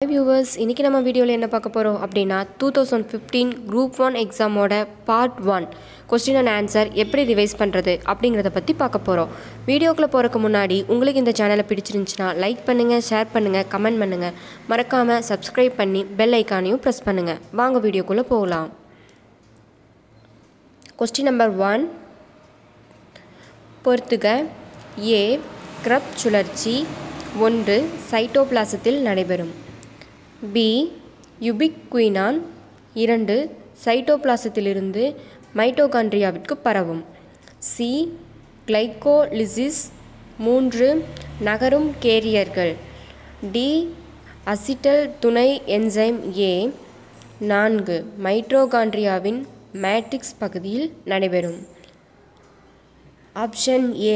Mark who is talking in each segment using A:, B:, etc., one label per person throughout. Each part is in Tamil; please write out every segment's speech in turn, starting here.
A: வியூவர்ஸ் இன்றைக்கி நம்ம வீடியோவில் என்ன பார்க்க போகிறோம் அப்படின்னா two thousand fifteen group one எக்ஸாமோட part one question and answer எப்படி ரிவைஸ் பண்ணுறது அப்படிங்கிறத பற்றி பார்க்க போகிறோம் வீடியோக்குள்ளே போகிறதுக்கு முன்னாடி உங்களுக்கு இந்த சேனலை பிடிச்சிருந்துச்சுன்னா லைக் பண்ணுங்கள் ஷேர் பண்ணுங்கள் கமெண்ட் பண்ணுங்கள் மறக்காமல் சப்ஸ்கிரைப் பண்ணி பெல் ஐக்கானையும் ப்ரெஸ் பண்ணுங்கள் வாங்க வீடியோக்குள்ளே போகலாம் கொஸ்டின் நம்பர் ஒன் பொறுத்துக ஏ கிரப் சுழற்சி ஒன்று சைட்டோபிளாசத்தில் நடைபெறும் பி யுபிக்வினான் இரண்டு சைட்டோபிளாசத்திலிருந்து மைட்டோகாண்ட்ரியாவிற்கு பரவும் சி கிளைகோலிசிஸ் மூன்று நகரும் கேரியர்கள் டி அசிட்டல் துணை என்சைம் ஏ நான்கு மைட்ரோகாண்ட்ரியாவின் மேட்ரிக்ஸ் பகுதியில் நடைபெறும் ஆப்ஷன் ஏ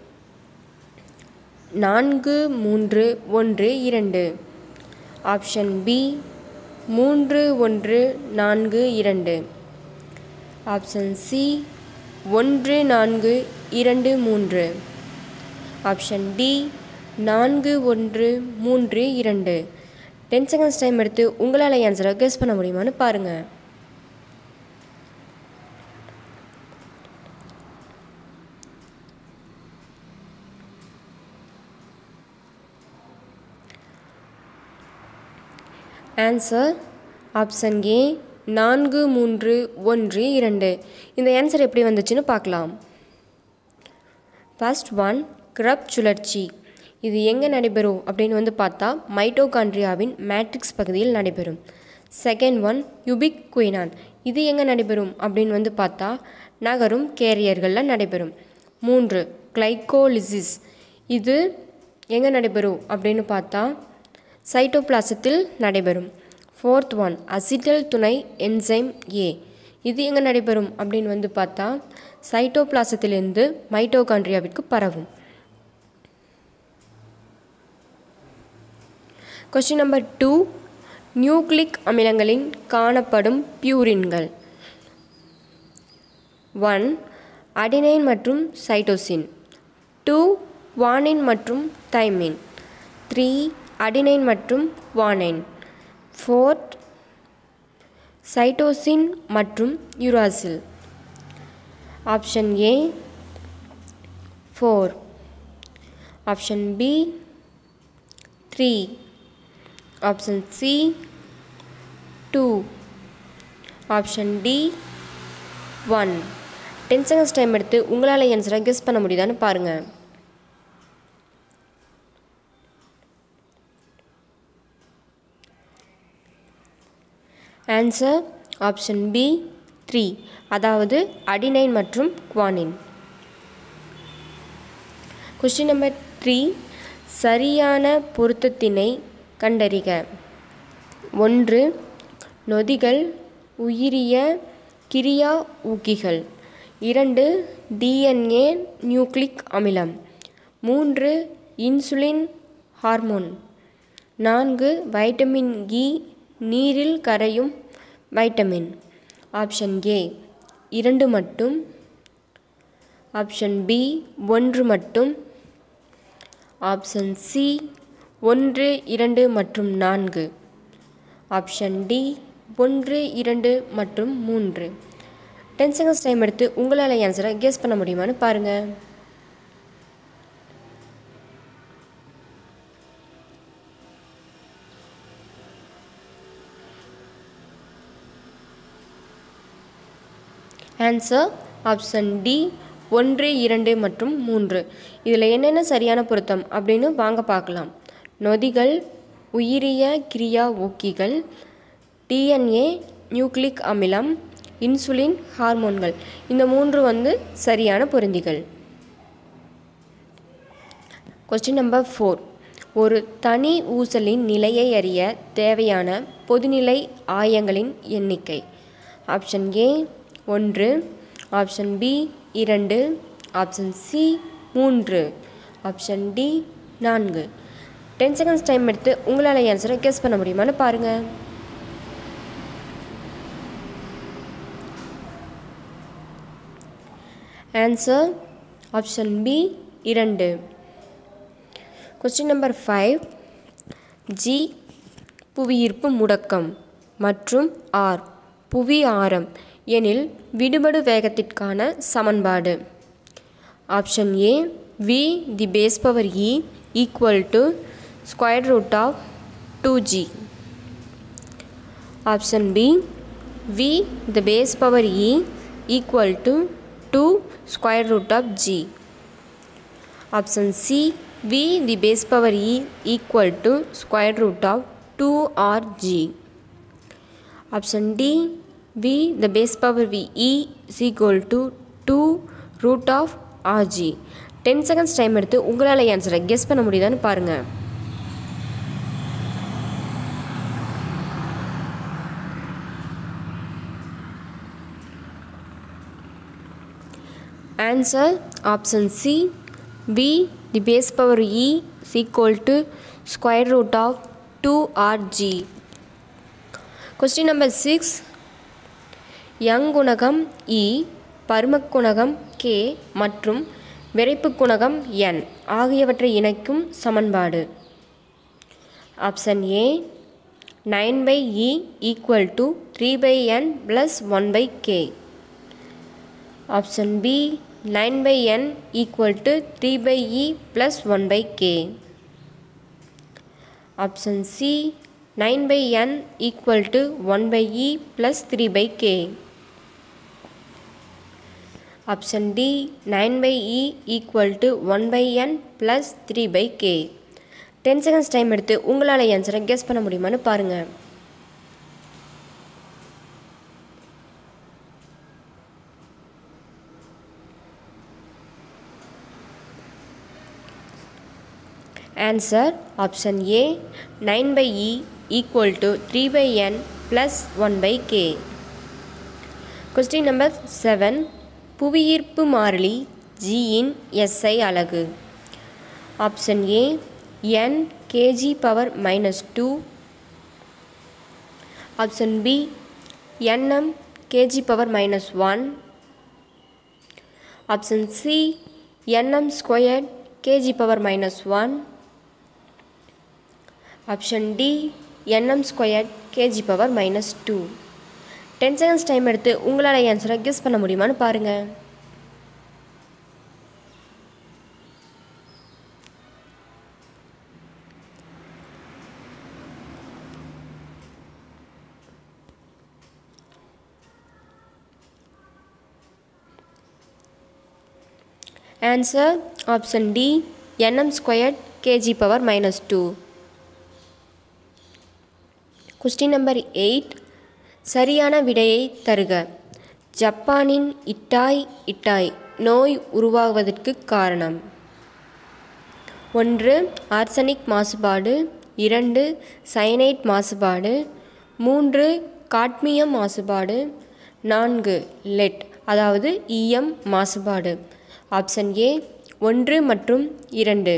A: நான்கு மூன்று ஒன்று இரண்டு ஆப்ஷன் பி மூன்று ஒன்று நான்கு இரண்டு ஆப்ஷன் சி ஒன்று நான்கு இரண்டு மூன்று ஆப்ஷன் டி நான்கு ஒன்று மூன்று இரண்டு டென் செகண்ட்ஸ் டைம் எடுத்து உங்களால் ஆன்சரை கெஸ் பண்ண முடியுமான்னு பாருங்கள் ஆன்சர் ஆப்ஷன் ஏ நான்கு மூன்று ஒன்று இரண்டு இந்த ஆன்சர் எப்படி வந்துச்சுன்னு பார்க்கலாம் ஃபர்ஸ்ட் ஒன் கிரப் சுழற்சி இது எங்கே நடைபெறும் அப்படின்னு வந்து பார்த்தா மைட்டோகாண்ட்ரியாவின் மேட்ரிக்ஸ் பகுதியில் நடைபெறும் செகண்ட் ஒன் யுபிக் குயினான் இது எங்கே நடைபெறும் அப்படின்னு வந்து பார்த்தா நகரும் கேரியர்களில் நடைபெறும் மூன்று கிளைகோலிசிஸ் இது எங்கே நடைபெறும் அப்படின்னு பார்த்தா சைட்டோபிளாசத்தில் நடைபெறும் ஃபோர்த் ஒன் அசிட்டல் துணை என்சைம் ஏ இது எங்கே நடைபெறும் அப்படின்னு வந்து பார்த்தா சைட்டோபிளாசத்திலிருந்து மைட்டோகாண்ட்ரியாவிற்கு பரவும் கொஸ்டின் நம்பர் டூ நியூக்ளிக் அமிலங்களின் காணப்படும் பியூரின்கள் ஒன் அடினைன் மற்றும் சைட்டோசின் டூ வானின் மற்றும் தைமின் த்ரீ அடினைன் மற்றும் வானைன் ஃபோர்த் சைட்டோசின் மற்றும் uracil option A four option B three option C two option D one ten seconds time எடுத்து உங்களால் ஆன்சரை கெஸ் பண்ண முடியுதான்னு பாருங்கள் ஆன்சர் ஆப்ஷன் பி த்ரீ அதாவது அடினைன் மற்றும் குவானின் கொஸ்டின் நம்பர் த்ரீ சரியான பொருத்தத்தினை கண்டறிக ஒன்று நொதிகள் உயிரிய கிரியா ஊக்கிகள் இரண்டு டிஎன்ஏ நியூக்ளிக் அமிலம் மூன்று இன்சுலின் ஹார்மோன் நான்கு வைட்டமின் இ நீரில் கரையும் வைட்டமின் ஆப்ஷன் ஏ இரண்டு மட்டும் ஆப்ஷன் பி ஒன்று மட்டும் ஆப்ஷன் சி ஒன்று இரண்டு மற்றும் நான்கு ஆப்ஷன் டி ஒன்று இரண்டு மற்றும் மூன்று டென் செகண்ட்ஸ் டைம் எடுத்து உங்களால் ஆன்சரை கெஸ் பண்ண முடியுமான்னு பாருங்கள் ஆன்சர் ஆப்ஷன் டி ஒன்று இரண்டு மற்றும் மூன்று இதில் என்னென்ன சரியான பொருத்தம் அப்படின்னு வாங்க பார்க்கலாம் நொதிகள் உயிரிய கிரியா ஊக்கிகள் டிஎன்ஏ நியூக்ளிக் அமிலம் இன்சுலின் ஹார்மோன்கள் இந்த மூன்று வந்து சரியான பொருந்திகள் கொஸ்டின் நம்பர் ஃபோர் ஒரு தனி ஊசலின் நிலையை அறிய தேவையான பொதுநிலை ஆயங்களின் எண்ணிக்கை ஆப்ஷன் ஏ ஒன்று ஆப்ஷன் பி இரண்டு ஆப்ஷன் சி மூன்று ஆப்ஷன் டி நான்கு டென் செகண்ட்ஸ் டைம் எடுத்து உங்களால் ஆன்சரை கெஸ் பண்ண முடியுமான்னு பாருங்கள் ஆன்சர் ஆப்ஷன் பி இரண்டு கொஸ்டின் நம்பர் ஃபைவ் ஜி புவியீர்ப்பு முடக்கம் மற்றும் ஆர் புவி ஆரம் எனில் விடுபடு வேகத்திற்கான சமன்பாடு option A V the base power E equal to square root of two G option B V the base power E equal to two square root of G option C V the base power E equal to square root of two R G option D V the base power V E is equal to two root of RG ten seconds time எடுத்து உங்களால் ஆன்சரை கெஸ் பண்ண முடியுதான்னு பாருங்கள் answer option C V the base power E is equal to square root of two R G question number six Young குணகம் இ பருமக் குணகம் கே மற்றும் விரைப்பு குணகம் என் ஆகியவற்றை இணைக்கும் சமன்பாடு option A nine by E equal to three by N plus one by K option B nine by N equal to three by E plus one by K option C nine by N equal to one by E plus three by K option D nine by E equal to one by N plus three by K ten seconds time எடுத்து உங்களால் ஆன்சரை கெஸ் பண்ண முடியுமான்னு பாருங்கள் answer option A nine by E equal to three by N plus one by K question number seven புவியீர்ப்பு மாறிலி ஜியின் எஸ்ஐ அலகு option A N KG power minus two option B NM KG power minus one option C NM square KG power minus one option D NM square KG power minus two ten seconds time எடுத்து உங்களால் ஆன்சரை கெஸ் பண்ண முடியுமான்னு பாருங்கள் answer option D NM square KG power minus two question number eight சரியான விடையை தருக ஜப்பானின் இட்டாய் இட்டாய் நோய் உருவாவதற்கு காரணம் ஒன்று ஆர்சனிக் மாசுபாடு இரண்டு சயனைட் மாசுபாடு மூன்று காட்மியம் மாசுபாடு நான்கு லெட் அதாவது ஈயம் மாசுபாடு ஆப்ஷன் ஏ ஒன்று மற்றும் இரண்டு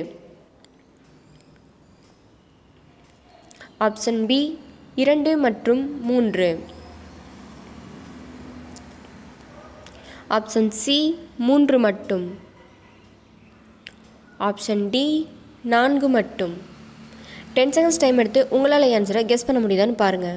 A: ஆப்ஷன் பி இரண்டு மற்றும் மூன்று ஆப்ஷன் சி மூன்று மட்டும் ஆப்ஷன் டி நான்கு மட்டும் டென் செகண்ட்ஸ் டைம் எடுத்து உங்களால் ஆன்சரை கெஸ் பண்ண முடியுதான்னு பாருங்கள்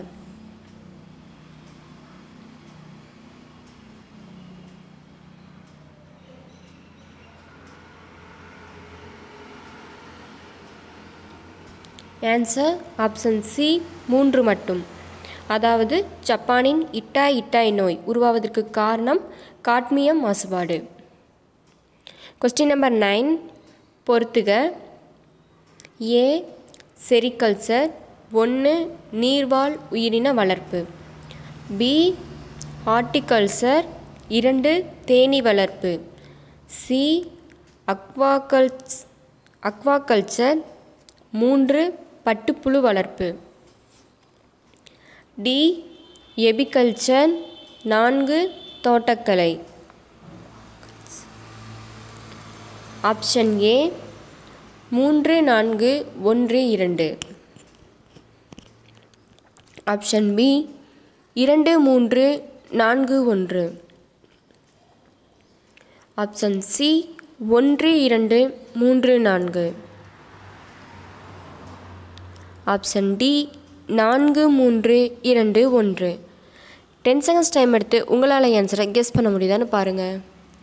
A: ஆன்சர் ஆப்ஷன் சி மூன்று மட்டும் அதாவது ஜப்பானின் இட்டாய் இட்டாய் நோய் உருவாவதற்கு காரணம் காட்மியம் மாசுபாடு கொஸ்டின் நம்பர் நைன் பொறுத்துக ஏ செரிகல்ச்சர் ஒன்று நீர்வாழ் உயிரின வளர்ப்பு பி ஹார்டிகல்ச்சர் இரண்டு தேனீ வளர்ப்பு சி அக்வாகல்ச் அக்வாகல்ச்சர் மூன்று பட்டுப்புழு வளர்ப்பு டி எபிகல்ச்சர் நான்கு தோட்டக்கலை ஆப்ஷன் ஏ மூன்று நான்கு ஒன்று இரண்டு ஆப்ஷன் பி இரண்டு மூன்று நான்கு ஒன்று ஆப்ஷன் சி ஒன்று இரண்டு மூன்று நான்கு ஆப்ஷன் டி நான்கு மூன்று இரண்டு ஒன்று டென் செகண்ட்ஸ் டைம் எடுத்து உங்களால் ஆன்சரை கெஸ் பண்ண முடியுதான்னு பாருங்கள்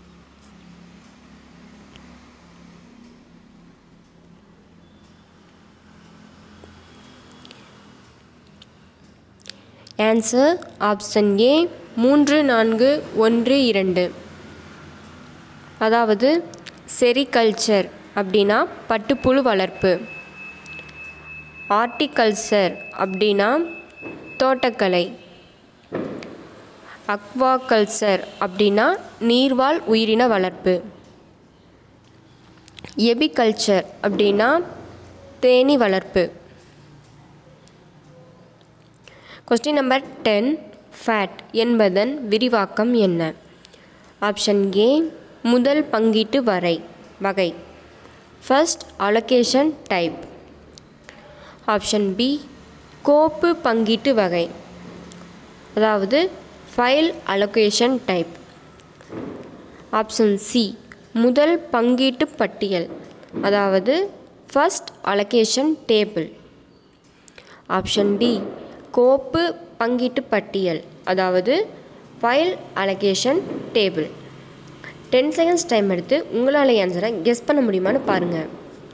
A: ஆன்சர் ஆப்ஷன் ஏ மூன்று நான்கு ஒன்று இரண்டு அதாவது செரிகல்ச்சர் அப்படின்னா பட்டுப்புழு வளர்ப்பு ஆர்டிகல்ச்சர் அப்படின்னா தோட்டக்கலை அக்வாகல்ச்சர் அப்படின்னா நீர்வாழ் உயிரின வளர்ப்பு எபிகல்ச்சர் அப்படின்னா தேனி வளர்ப்பு கொஸ்டின் நம்பர் டென் ஃபேட் என்பதன் விரிவாக்கம் என்ன ஆப்ஷன் ஏ முதல் பங்கீட்டு வரை வகை first allocation type option B கோப்பு பங்கீட்டு வகை அதாவது file allocation type option C முதல் பங்கீட்டு பட்டியல் அதாவது first allocation table option D கோப்பு பங்கீட்டு பட்டியல் அதாவது file allocation table ten seconds time எடுத்து உங்களால் ஆன்சரை கெஸ் பண்ண முடியுமான்னு பாருங்கள்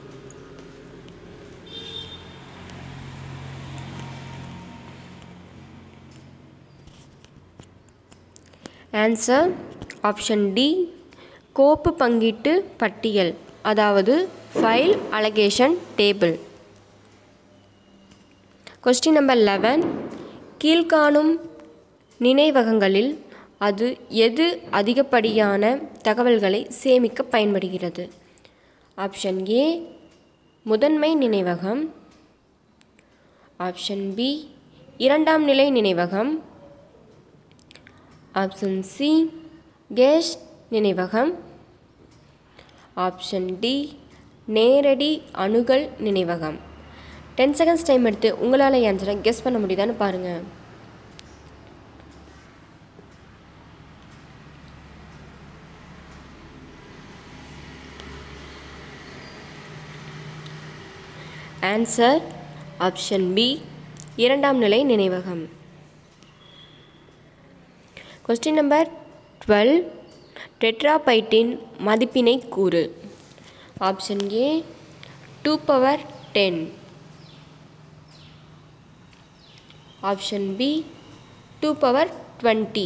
A: ஆன்சர் ஆப்ஷன் டி கோப்பு பங்கீட்டு பட்டியல் அதாவது file allocation table question number eleven கீழ்காணும் நினைவகங்களில் அது எது அதிகப்படியான தகவல்களை சேமிக்க பயன்படுகிறது ஆப்ஷன் ஏ முதன்மை நினைவகம் ஆப்ஷன் பி இரண்டாம் நிலை நினைவகம் ஆப்ஷன் சி கேஷ் நினைவகம் ஆப்ஷன் டி நேரடி அணுகல் நினைவகம் டென் செகண்ட்ஸ் டைம் எடுத்து உங்களால் ஆன்சரை கெஸ் பண்ண முடியுதான்னு பாருங்கள் ஆன்சர் ஆப்ஷன் பி இரண்டாம் நிலை நினைவகம் கொஸ்டின் நம்பர் டுவெல் டெட்ராபைட்டின் மதிப்பினை கூறு option A two power ten option B two power twenty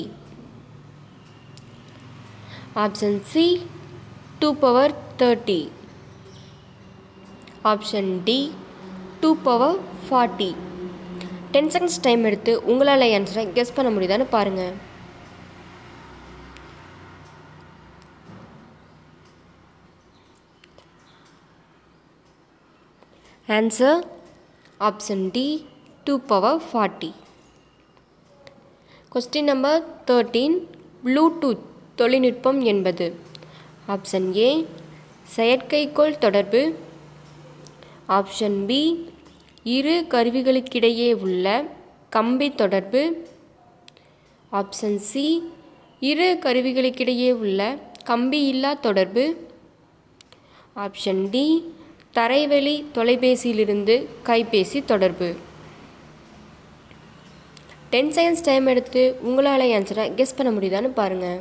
A: option C two power thirty option D two power forty ten seconds time எடுத்து உங்களால் ஆன்சரை கெஸ் பண்ண முடியுதான்னு பாருங்கள் answer option D two power forty question number thirteen Bluetooth தொழில்நுட்பம் என்பது ஆப்ஷன் ஏ செயற்கைக்கோள் தொடர்பு ஆப்ஷன் பி இரு கருவிகளுக்கிடையே உள்ள கம்பி தொடர்பு ஆப்ஷன் சி இரு கருவிகளுக்கிடையே உள்ள கம்பி இல்லா தொடர்பு ஆப்ஷன் டி தரைவழி தொலைபேசியிலிருந்து கைபேசி தொடர்பு டென் செகண்ட்ஸ் டைம் எடுத்து உங்களால் ஆன்சரை கெஸ் பண்ண முடியுதான்னு பாருங்கள்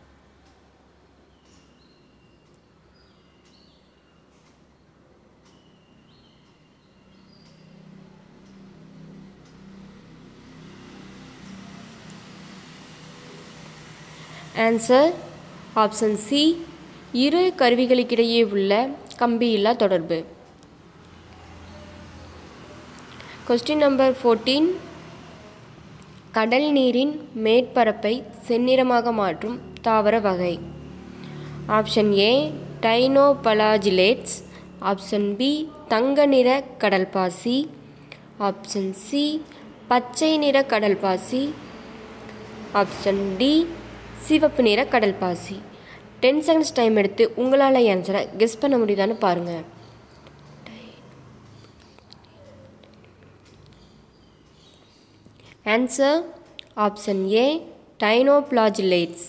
A: ஆன்சர் ஆப்ஷன் சி இரு கருவிகளுக்கிடையே உள்ள கம்பியில்லா தொடர்பு கொஸ்டின் நம்பர் ஃபோர்டீன் கடல் நீரின் மேற்பரப்பை செந்நிறமாக மாற்றும் தாவர வகை option A dinoflagellates option B தங்க நிற கடல்பாசி ஆப்ஷன் சி பச்சை நிற கடல்பாசி ஆப்ஷன் டி சிவப்பு நிற கடல்பாசி டென் செகண்ட்ஸ் டைம் எடுத்து உங்களால் ஆன்சரை கெஸ் பண்ண முடியுதான்னு பாருங்கள் answer option A dinoflagellates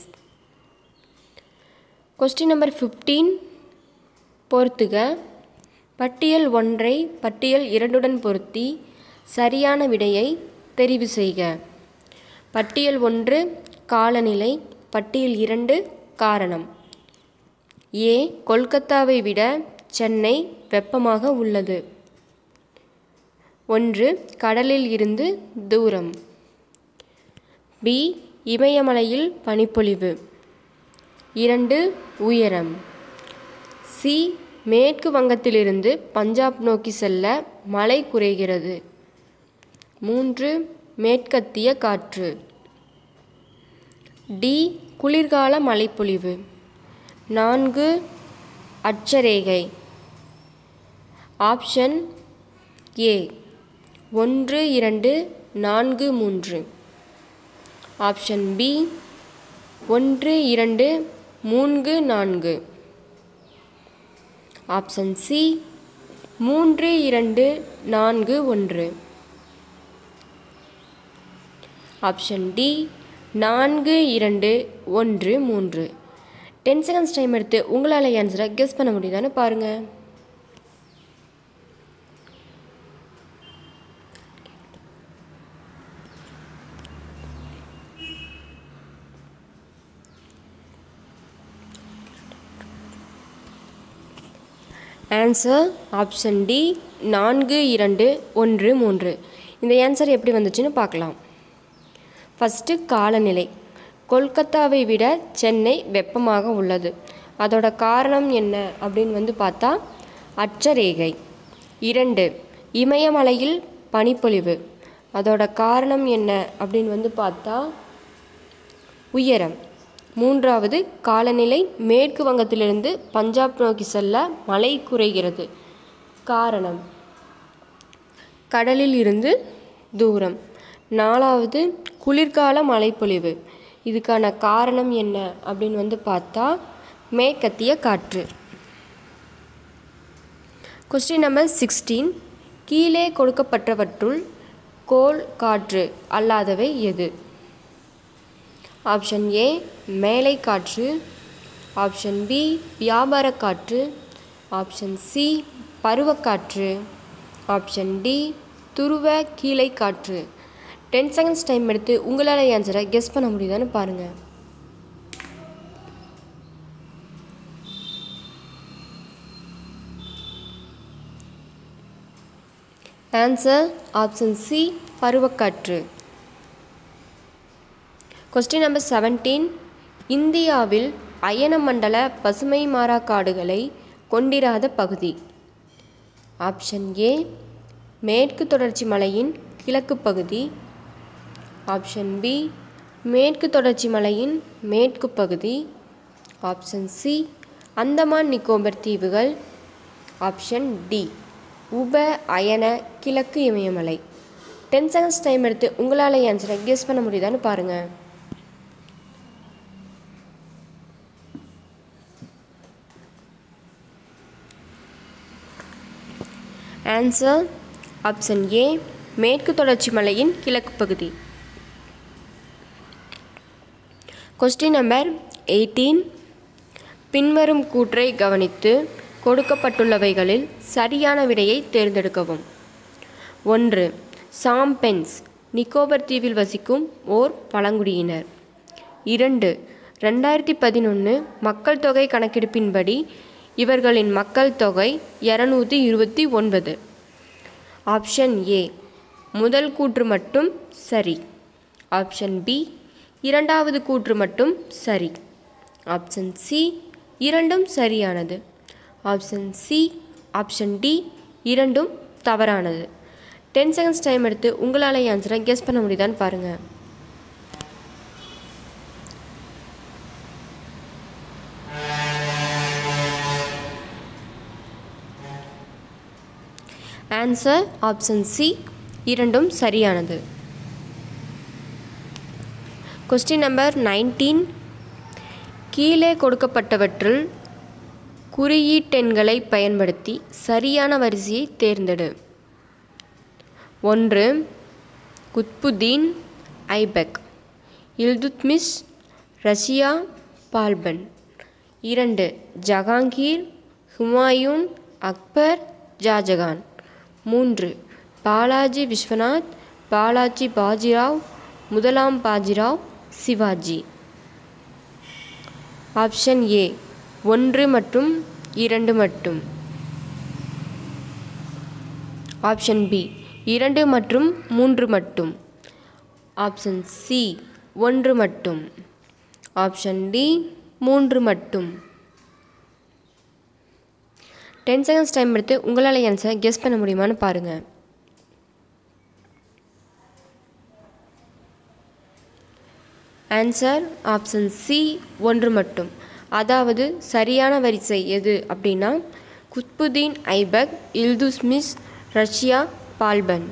A: question number fifteen பொறுத்துக பட்டியல் ஒன்றை பட்டியல் இரண்டுடன் பொருத்தி சரியான விடையை தெரிவு செய்க பட்டியல் ஒன்று காலநிலை பட்டியல் இரண்டு காரணம் ஏ கொல்கத்தாவை விட சென்னை வெப்பமாக உள்ளது ஒன்று கடலில் இருந்து தூரம் பி இமயமலையில் பனிப்பொழிவு இரண்டு உயரம் சி மேற்கு வங்கத்திலிருந்து பஞ்சாப் நோக்கி செல்ல மழை குறைகிறது மூன்று மேற்கத்திய காற்று டி குளிர்கால மழைப்பொழிவு நான்கு அட்சரேகை ஆப்ஷன் ஏ ஒன்று இரண்டு நான்கு மூன்று ஆப்ஷன் பி ஒன்று இரண்டு மூன்று நான்கு ஆப்ஷன் சி மூன்று இரண்டு நான்கு ஒன்று ஆப்ஷன் டி நான்கு இரண்டு ஒன்று மூன்று டென் செகண்ட்ஸ் டைம் எடுத்து உங்களால் ஆன்சரை கெஸ் பண்ண முடியுதான்னு பாருங்கள் ஆன்சர் ஆப்ஷன் டி நான்கு இரண்டு ஒன்று மூன்று இந்த ஆன்சர் எப்படி வந்துச்சுன்னு பார்க்கலாம் ஃபஸ்ட்டு காலநிலை கொல்கத்தாவை விட சென்னை வெப்பமாக உள்ளது அதோட காரணம் என்ன அப்படின்னு வந்து பார்த்தா அட்சரேகை இரண்டு இமயமலையில் பனிப்பொழிவு அதோட காரணம் என்ன அப்படின்னு வந்து பார்த்தா உயரம் மூன்றாவது காலநிலை மேற்கு வங்கத்திலிருந்து பஞ்சாப் நோக்கி செல்ல மழை குறைகிறது காரணம் கடலில் இருந்து தூரம் நாலாவது குளிர்கால மழைப்பொழிவு இதுக்கான காரணம் என்ன அப்படின்னு வந்து பார்த்தா மேற்கத்திய காற்று கொஸ்டின் நம்பர் சிக்ஸ்டீன் கீழே கொடுக்கப்பட்டவற்றுள் கோல் காற்று அல்லாதவை எது ஆப்ஷன் ஏ மேலை காற்று ஆப்ஷன் பி வியாபார காற்று ஆப்ஷன் சி பருவக்காற்று ஆப்ஷன் டி துருவ கீழை காற்று டென் செகண்ட்ஸ் டைம் எடுத்து உங்களால் ஆன்சரை கெஸ் பண்ண முடியுதான்னு பாருங்கள் ஆன்சர் ஆப்ஷன் சி பருவக்காற்று கொஸ்டின் நம்பர் செவன்டீன் இந்தியாவில் அயனமண்டல பசுமை மாறா காடுகளை கொண்டிராத பகுதி ஆப்ஷன் ஏ மேற்கு தொடர்ச்சி மலையின் கிழக்கு பகுதி ஆப்ஷன் பி மேற்கு தொடர்ச்சி மலையின் மேற்கு பகுதி ஆப்ஷன் சி அந்தமான் நிக்கோபர் தீவுகள் ஆப்ஷன் டி உப அயன கிழக்கு இமயமலை டென் செகண்ட்ஸ் டைம் எடுத்து உங்களால் ஆன்சரை கெஸ் பண்ண முடியுதான்னு பாருங்கள் ஆன்சர் ஆப்ஷன் ஏ மேற்கு தொடர்ச்சி மலையின் கிழக்கு பகுதி கொஸ்டின் நம்பர் எயிட்டீன் பின்வரும் கூற்றை கவனித்து கொடுக்கப்பட்டுள்ளவைகளில் சரியான விடையை தேர்ந்தெடுக்கவும் ஒன்று சாம்பென்ஸ் நிக்கோபர் தீவில் வசிக்கும் ஓர் பழங்குடியினர் இரண்டு ரெண்டாயிரத்தி பதினொன்று மக்கள் தொகை கணக்கெடுப்பின்படி இவர்களின் மக்கள் தொகை இரநூத்தி இருபத்தி ஒன்பது ஆப்ஷன் ஏ முதல் கூற்று மட்டும் சரி ஆப்ஷன் பி இரண்டாவது கூற்று மட்டும் சரி ஆப்ஷன் சி இரண்டும் சரியானது ஆப்ஷன் சி ஆப்ஷன் டி இரண்டும் தவறானது டென் செகண்ட்ஸ் டைம் எடுத்து உங்களால் ஆன்சரை கெஸ் பண்ண முடியுதான்னு பாருங்கள் ஆன்சர் ஆப்ஷன் சி இரண்டும் சரியானது கொஸ்டின் நம்பர் நைன்டீன் கீழே கொடுக்கப்பட்டவற்றுள் குறியீட்டெண்களை பயன்படுத்தி சரியான வரிசையை தேர்ந்தெடு ஒன்று குத்புதீன் ஐபக் இல்துத்மிஸ் ரஷ்யா பால்பன் இரண்டு ஜஹாங்கீர் ஹுமாயூன் அக்பர் ஷாஜகான் மூன்று பாலாஜி விஸ்வநாத் பாலாஜி பாஜிராவ் முதலாம் பாஜிராவ் சிவாஜி ஆப்ஷன் ஏ ஒன்று மற்றும் இரண்டு மட்டும் ஆப்ஷன் பி இரண்டு மற்றும் மூன்று மட்டும் ஆப்ஷன் சி ஒன்று மட்டும் ஆப்ஷன் டி மூன்று மட்டும் டென் செகண்ட்ஸ் டைம் எடுத்து உங்களால் ஆன்சரை கெஸ் பண்ண முடியுமான்னு பாருங்கள் ஆன்சர் ஆப்ஷன் சி ஒன்று மட்டும் அதாவது சரியான வரிசை எது அப்படின்னா Qutbuddin Aibak Iltutmish Razia Balban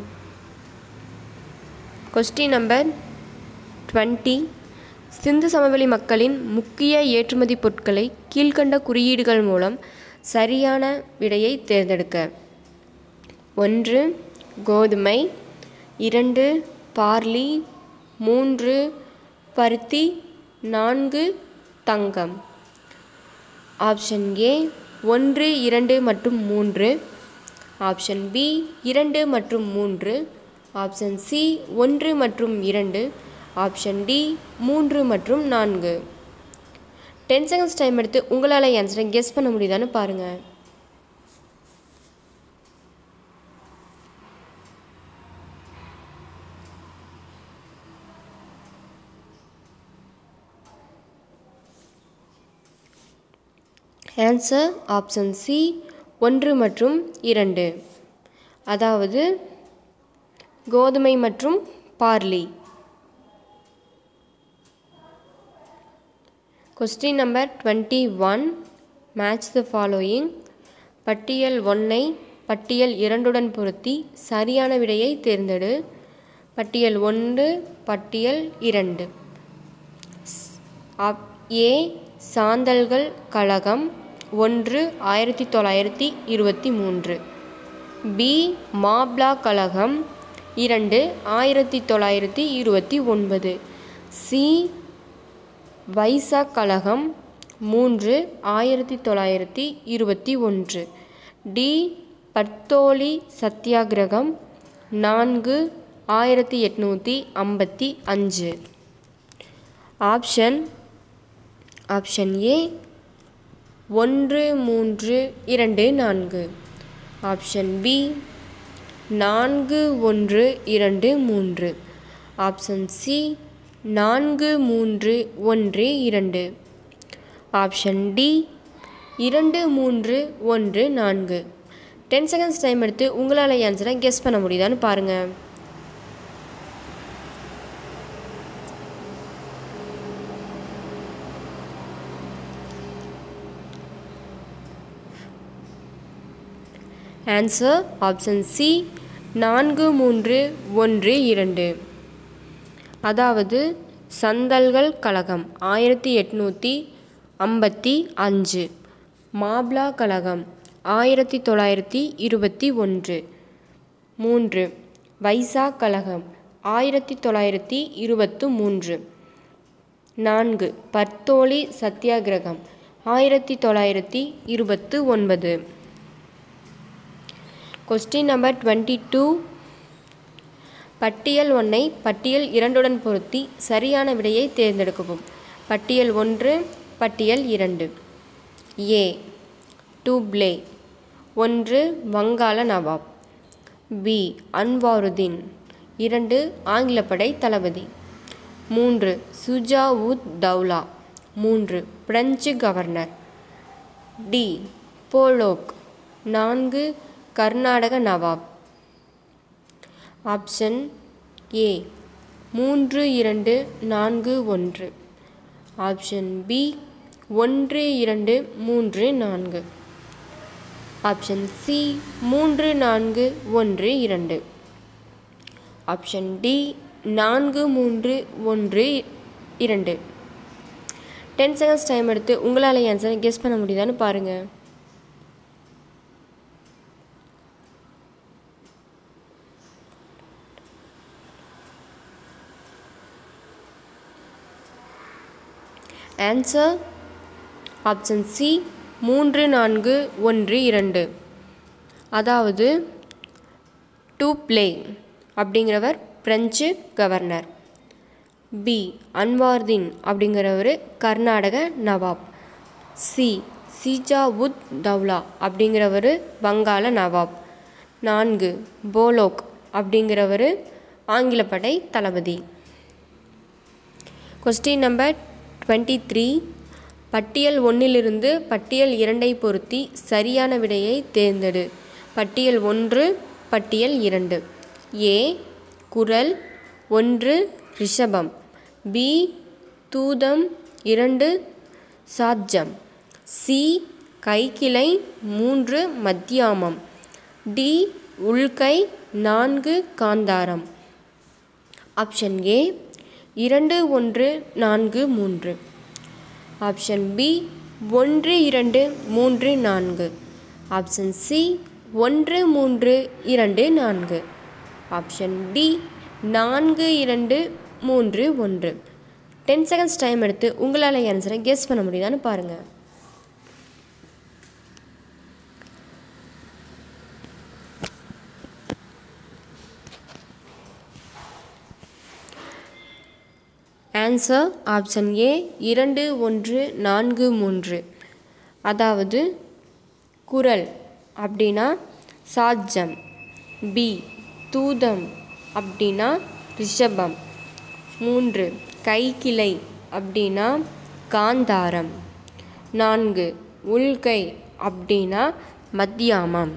A: question number twenty Sindhu சமவெளி மக்களின் முக்கிய ஏற்றுமதி பொருட்களை கீழ்கண்ட குறியீடுகள் மூலம் சரியான விடையை தேர்ந்தெடுக்க ஒன்று கோதுமை இரண்டு பார்லி மூன்று பருத்தி நான்கு தங்கம் ஆப்ஷன் ஏ ஒன்று இரண்டு மற்றும் மூன்று ஆப்ஷன் பி இரண்டு மற்றும் மூன்று ஆப்ஷன் சி ஒன்று மற்றும் இரண்டு ஆப்ஷன் டி மூன்று மற்றும் நான்கு டென் செகண்ட்ஸ் டைம் எடுத்து உங்களால் ஆன்சரை கெஸ் பண்ண முடியுதான்னு பாருங்கள் ஆன்சர் ஆப்ஷன் சி ஒன்று மற்றும் இரண்டு அதாவது கோதுமை மற்றும் barley question number twenty one match the following பட்டியல் ஒன்னை பட்டியல் இரண்டுடன் பொருத்தி சரியான விடையை தேர்ந்தெடு பட்டியல் ஒன்று பட்டியல் இரண்டு ஆப் ஏ சாந்தல்கள் கழகம் ஒன்று ஆயிரத்தி தொள்ளாயிரத்தி இருபத்தி மூன்று பி மாப்ளா கழகம் இரண்டு ஆயிரத்தி தொள்ளாயிரத்தி இருபத்தி ஒன்பது சி வைசாக் கழகம் மூன்று ஆயிரத்தி தொள்ளாயிரத்தி இருபத்தி ஒன்று டி பர்தோலி சத்தியாகிரகம் நான்கு ஆயிரத்தி எட்நூற்றி ஐம்பத்தி அஞ்சு ஆப்ஷன் ஆப்ஷன் ஏ ஒன்று மூன்று இரண்டு நான்கு ஆப்ஷன் பி நான்கு ஒன்று இரண்டு மூன்று ஆப்ஷன் சி நான்கு மூன்று ஒன்று இரண்டு ஆப்ஷன் டி இரண்டு மூன்று ஒன்று நான்கு டென் செகண்ட்ஸ் டைம் எடுத்து உங்களால் ஆன்சரை கெஸ் பண்ண முடியுதான்னு பாருங்கள் ஆன்சர் ஆப்ஷன் சி நான்கு மூன்று ஒன்று இரண்டு அதாவது சந்தல்கள் கழகம் ஆயிரத்தி எட்நூற்றி ஐம்பத்தி அஞ்சு மாப்ளா கழகம் ஆயிரத்தி தொள்ளாயிரத்தி இருபத்தி ஒன்று மூன்று வைசாக் கழகம் ஆயிரத்தி தொள்ளாயிரத்தி இருபத்து மூன்று நான்கு பர்தோலி சத்தியாகிரகம் ஆயிரத்தி தொள்ளாயிரத்தி இருபத்து ஒன்பது கொஸ்டின் நம்பர் டுவெண்ட்டி டூ பட்டியல் ஒன்றை பட்டியல் இரண்டுடன் பொருத்தி சரியான விடையை தேர்ந்தெடுக்கவும் பட்டியல் ஒன்று பட்டியல் இரண்டு ஏ டூப்ளே ஒன்று வங்காள நவாப் பி அன்வாருதீன் இரண்டு ஆங்கிலப்படை தளபதி மூன்று சுஜா உத் தௌலா மூன்று பிரெஞ்சு கவர்னர் டி போலோக் நான்கு கர்நாடக நவாப் ஆப்ஷன் ஏ மூன்று இரண்டு நான்கு ஒன்று ஆப்ஷன் பி ஒன்று இரண்டு மூன்று நான்கு ஆப்ஷன் சி மூன்று நான்கு ஒன்று இரண்டு ஆப்ஷன் டி நான்கு மூன்று ஒன்று இரண்டு டென் செகண்ட்ஸ் டைம் எடுத்து உங்களால் ஆன்சரை கெஸ் பண்ண முடியுதான்னு பாருங்கள் ஆன்சர் ஆப்ஷன் சி மூன்று நான்கு ஒன்று இரண்டு அதாவது டு ப்ளே அப்படிங்கிறவர் பிரெஞ்சு கவர்னர் பி அன்வார்தீன் அப்படிங்கிறவர் கர்நாடக நவாப் சி சீஜா உத் தௌலா அப்படிங்கிறவர் வங்காள நவாப் நான்கு போலோக் அப்படிங்கிறவர் ஆங்கிலப்படை தளபதி கொஸ்டின் நம்பர் டுவெண்ட்டி த்ரீ பட்டியல் ஒன்றிலிருந்து பட்டியல் இரண்டை பொருத்தி சரியான விடையை தேர்ந்தெடு பட்டியல் ஒன்று பட்டியல் இரண்டு ஏ குரல் ஒன்று ரிஷபம் பி தூதம் இரண்டு சாட்ஜம் சி கைக்கிளை மூன்று மத்தியாமம் டி உள்கை நான்கு காந்தாரம் ஆப்ஷன் ஏ இரண்டு ஒன்று நான்கு மூன்று ஆப்ஷன் பி ஒன்று இரண்டு மூன்று நான்கு ஆப்ஷன் சி ஒன்று மூன்று இரண்டு நான்கு ஆப்ஷன் டி நான்கு இரண்டு மூன்று ஒன்று டென் செகண்ட்ஸ் டைம் எடுத்து உங்களால் ஆன்சரை கெஸ் பண்ண முடியுதான்னு பாருங்கள் ஆன்சர் ஆப்ஷன் ஏ இரண்டு ஒன்று நான்கு மூன்று அதாவது குரல் அப்படின்னா சாஜம் பி தூதம் அப்படின்னா ரிஷபம் மூன்று கைக்கிளை அப்படின்னா காந்தாரம் நான்கு உள்கை அப்படின்னா மத்தியாமம்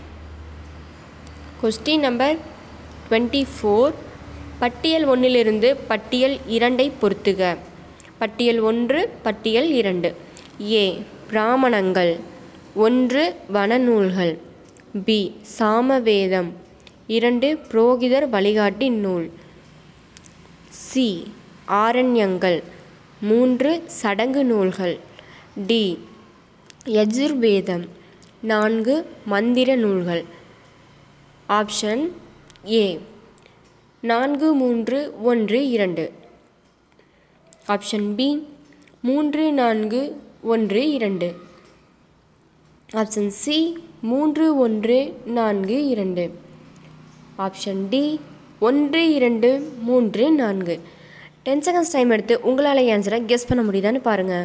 A: கொஸ்டின் நம்பர் டுவெண்ட்டி ஃபோர் பட்டியல் ஒன்றிலிருந்து பட்டியல் இரண்டை பொறுத்துக பட்டியல் ஒன்று பட்டியல் இரண்டு ஏ பிராமணங்கள் ஒன்று வனநூல்கள் பி சாமவேதம் இரண்டு புரோகிதர் வழிகாட்டி நூல் சி ஆரண்யங்கள் மூன்று சடங்கு நூல்கள் டி யஜுர்வேதம் நான்கு மந்திர நூல்கள் ஆப்ஷன் ஏ நான்கு மூன்று ஒன்று இரண்டு ஆப்ஷன் பி மூன்று நான்கு ஒன்று இரண்டு ஆப்ஷன் சி மூன்று ஒன்று நான்கு இரண்டு ஆப்ஷன் டி ஒன்று இரண்டு மூன்று நான்கு டென் செகண்ட்ஸ் டைம் எடுத்து உங்களால் ஆன்சரை கெஸ் பண்ண முடியுதான்னு பாருங்கள்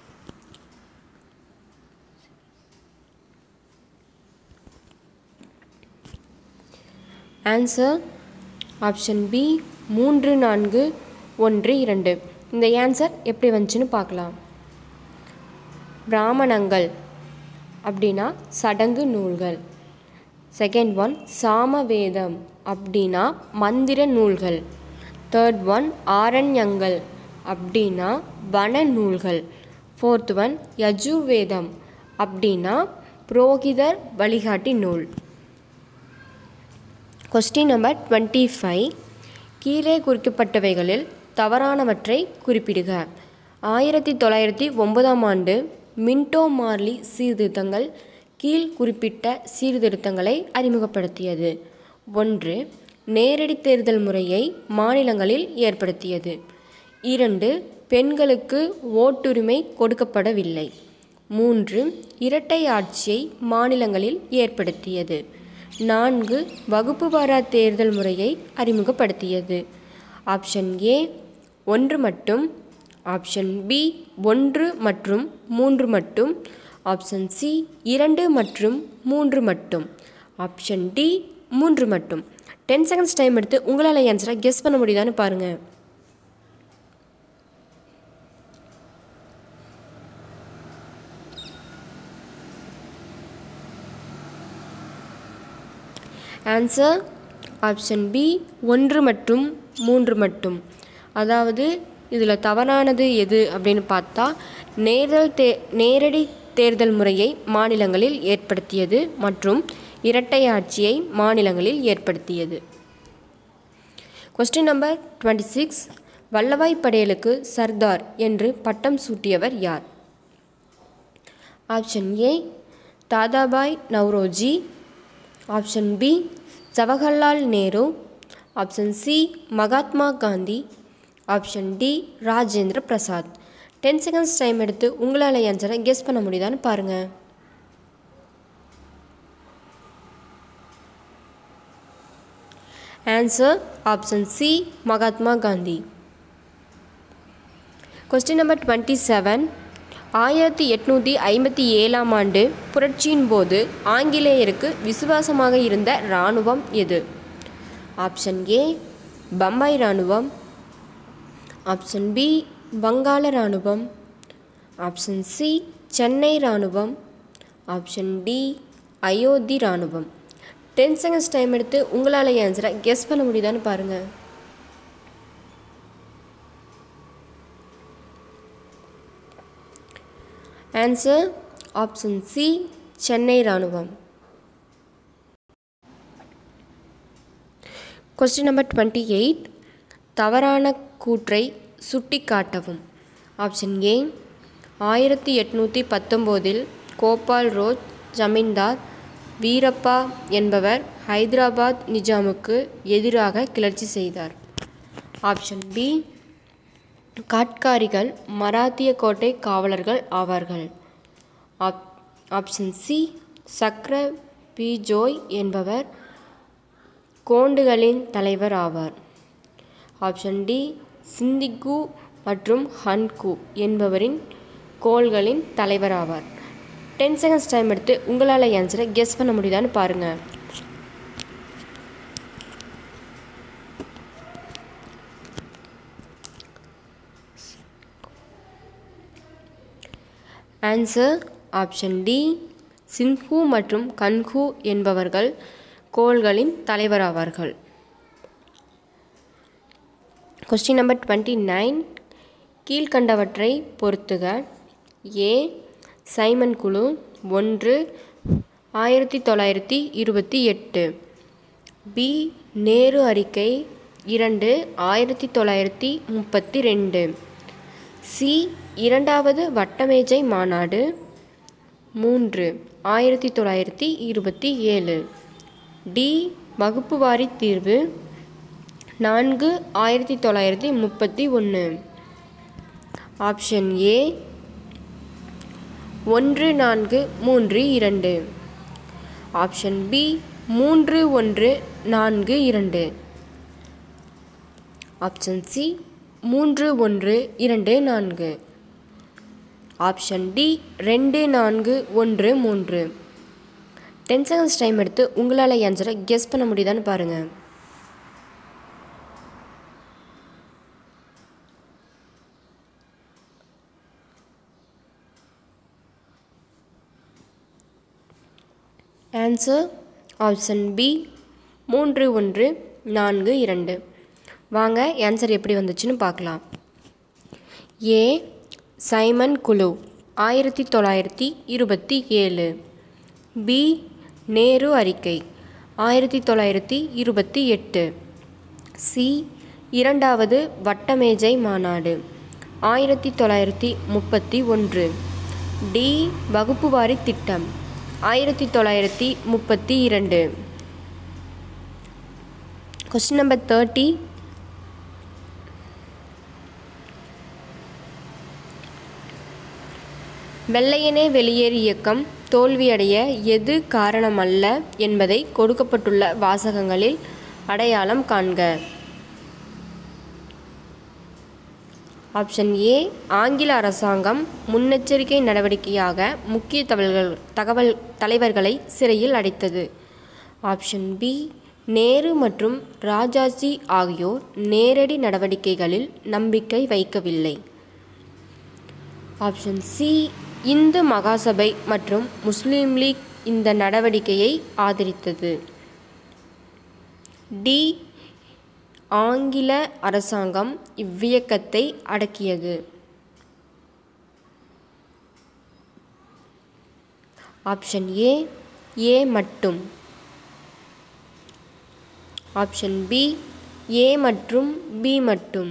A: ஆன்சர் ஆப்ஷன் பி மூன்று நான்கு ஒன்று இரண்டு இந்த ஆன்சர் எப்படி வந்துச்சுன்னு பார்க்கலாம் பிராமணங்கள் அப்படின்னா சடங்கு நூல்கள் செகண்ட் ஒன் சாமவேதம் அப்படின்னா மந்திர நூல்கள் தேர்ட் ஒன் ஆரண்யங்கள் அப்படின்னா வன நூல்கள் ஃபோர்த் ஒன் யஜுர்வேதம் அப்படின்னா புரோகிதர் வழிகாட்டி நூல் கொஸ்டின் நம்பர் டுவெண்ட்டி ஃபைவ் கீழே குறிக்கப்பட்டவைகளில் தவறானவற்றை குறிப்பிடுக ஆயிரத்தி தொள்ளாயிரத்தி ஒன்பதாம் ஆண்டு மின்டோ மார்லி சீர்திருத்தங்கள் கீழ் குறிப்பிட்ட சீர்திருத்தங்களை அறிமுகப்படுத்தியது ஒன்று நேரடி தேர்தல் முறையை மாநிலங்களில் ஏற்படுத்தியது இரண்டு பெண்களுக்கு ஓட்டுரிமை கொடுக்கப்படவில்லை மூன்று இரட்டை ஆட்சியை மாநிலங்களில் ஏற்படுத்தியது நான்கு வகுப்புவாரா தேர்தல் முறையை அறிமுகப்படுத்தியது ஆப்ஷன் ஏ ஒன்று மட்டும் ஆப்ஷன் பி ஒன்று மற்றும் மூன்று மட்டும் ஆப்ஷன் சி இரண்டு மற்றும் மூன்று மட்டும் ஆப்ஷன் டி மூன்று மட்டும் டென் செகண்ட்ஸ் டைம் எடுத்து உங்களால் ஆன்சரை கெஸ் பண்ண முடியுதான்னு பாருங்கள் ஆன்சர் ஆப்ஷன் பி ஒன்று மற்றும் மூன்று மட்டும் அதாவது இதில் தவறானது எது அப்படின்னு பார்த்தா நேரல் தே நேரடி தேர்தல் முறையை மாநிலங்களில் ஏற்படுத்தியது மற்றும் இரட்டை ஆட்சியை மாநிலங்களில் ஏற்படுத்தியது question number twenty six Vallabhbhai படேலுக்கு சர்தார் என்று பட்டம் சூட்டியவர் யார் option A Dadabhai Naoroji option B Jawaharlal Nehru option C Mahatma Gandhi option D Rajendra Prasad ten seconds time எடுத்து உங்களால் ஆன்சரை கெஸ் பண்ண முடியுதான்னு பாருங்கள் answer option C Mahatma Gandhi question number twenty seven ஆயிரத்தி எட்நூற்றி ஐம்பத்தி ஏழாம் ஆண்டு புரட்சியின் போது ஆங்கிலேயருக்கு விசுவாசமாக இருந்த இராணுவம் எது ஆப்ஷன் ஏ பம்பாய் இராணுவம் ஆப்ஷன் பி வங்காள இராணுவம் ஆப்ஷன் சி சென்னை இராணுவம் ஆப்ஷன் டி அயோத்தி இராணுவம் டென் செகண்ட்ஸ் டைம் எடுத்து உங்களால் ஆன்சரை கெஸ் பண்ண முடியுதான்னு பாருங்கள் ஆன்சர் ஆப்ஷன் சி சென்னை இராணுவம் கொஸ்டின் நம்பர் டுவெண்ட்டி எயிட் தவறான கூற்றை சுட்டி காட்டவும் ஆப்ஷன் ஏ ஆயிரத்தி எட்நூற்றி பத்தொம்போதில் கோபால் ரோஜ் ஜமீன்தார் வீரப்பா என்பவர் ஹைதராபாத் நிஜாமுக்கு எதிராக கிளர்ச்சி செய்தார் ஆப்ஷன் பி காட்காரிகள் மராத்திய கோட்டை காவலர்கள் ஆவார்கள் ஆப் ஆப்ஷன் சி சக்ர பிஜோய் என்பவர் கோண்டுகளின் தலைவர் ஆவார் ஆப்ஷன் டி சிந்திகு மற்றும் ஹன்கு என்பவரின் கோள்களின் தலைவர் ஆவார் டென் செகண்ட்ஸ் டைம் எடுத்து உங்களால் ஆன்சரை கெஸ் பண்ண முடியுதான்னு பாருங்கள் ஆன்சர் ஆப்ஷன் டி சின்ஹூ மற்றும் கன்ஹூ என்பவர்கள் கோள்களின் தலைவராவார்கள் கொஸ்டின் நம்பர் டுவெண்ட்டி நைன் கீழ்கண்டவற்றை பொறுத்துக ஏ சைமன் குழு ஒன்று ஆயிரத்தி தொள்ளாயிரத்தி இருபத்தி எட்டு பி நேரு அறிக்கை இரண்டு ஆயிரத்தி தொள்ளாயிரத்தி முப்பத்தி ரெண்டு சி இரண்டாவது வட்டமேஜை மாநாடு மூன்று ஆயிரத்தி தொள்ளாயிரத்தி இருபத்தி ஏழு டி வகுப்புவாரி தீர்வு நான்கு ஆயிரத்தி தொள்ளாயிரத்தி முப்பத்தி ஒன்று ஆப்ஷன் ஏ ஒன்று நான்கு மூன்று இரண்டு ஆப்ஷன் பி மூன்று ஒன்று நான்கு இரண்டு ஆப்ஷன் சி மூன்று ஒன்று இரண்டு நான்கு ஆப்ஷன் டி ரெண்டு நான்கு ஒன்று மூன்று டென் செகண்ட்ஸ் டைம் எடுத்து உங்களால் ஆன்சரை கெஸ் பண்ண முடியுதான்னு பாருங்கள் ஆன்சர் ஆப்ஷன் பி மூன்று ஒன்று நான்கு இரண்டு வாங்க ஆன்சர் எப்படி வந்துச்சுன்னு பார்க்கலாம் ஏ சைமன் குழு ஆயிரத்தி தொள்ளாயிரத்தி இருபத்தி ஏழு பி நேரு அறிக்கை ஆயிரத்தி தொள்ளாயிரத்தி இருபத்தி எட்டு சி இரண்டாவது வட்டமேஜை மாநாடு ஆயிரத்தி தொள்ளாயிரத்தி முப்பத்தி ஒன்று டி வகுப்புவாரி திட்டம் ஆயிரத்தி தொள்ளாயிரத்தி முப்பத்தி இரண்டு கொஸ்டின் நம்பர் தேர்ட்டி வெள்ளையனே வெளியேறு இயக்கம் தோல்வியடைய எது காரணமல்ல என்பதை கொடுக்கப்பட்டுள்ள வாசகங்களில் அடையாளம் காண்க ஆப்ஷன் ஏ ஆங்கில அரசாங்கம் முன்னெச்சரிக்கை நடவடிக்கையாக முக்கிய தகவல்கள் தகவல் தலைவர்களை சிறையில் அடைத்தது ஆப்ஷன் பி நேரு மற்றும் ராஜாஜி ஆகியோர் நேரடி நடவடிக்கைகளில் நம்பிக்கை வைக்கவில்லை ஆப்ஷன் சி இந்து மகாசபை மற்றும் முஸ்லீம் லீக் இந்த நடவடிக்கையை ஆதரித்தது டி ஆங்கில அரசாங்கம் இவ்வியக்கத்தை அடக்கியது ஆப்ஷன் ஏ ஏ மட்டும் ஆப்ஷன் பி ஏ மற்றும் பி மட்டும்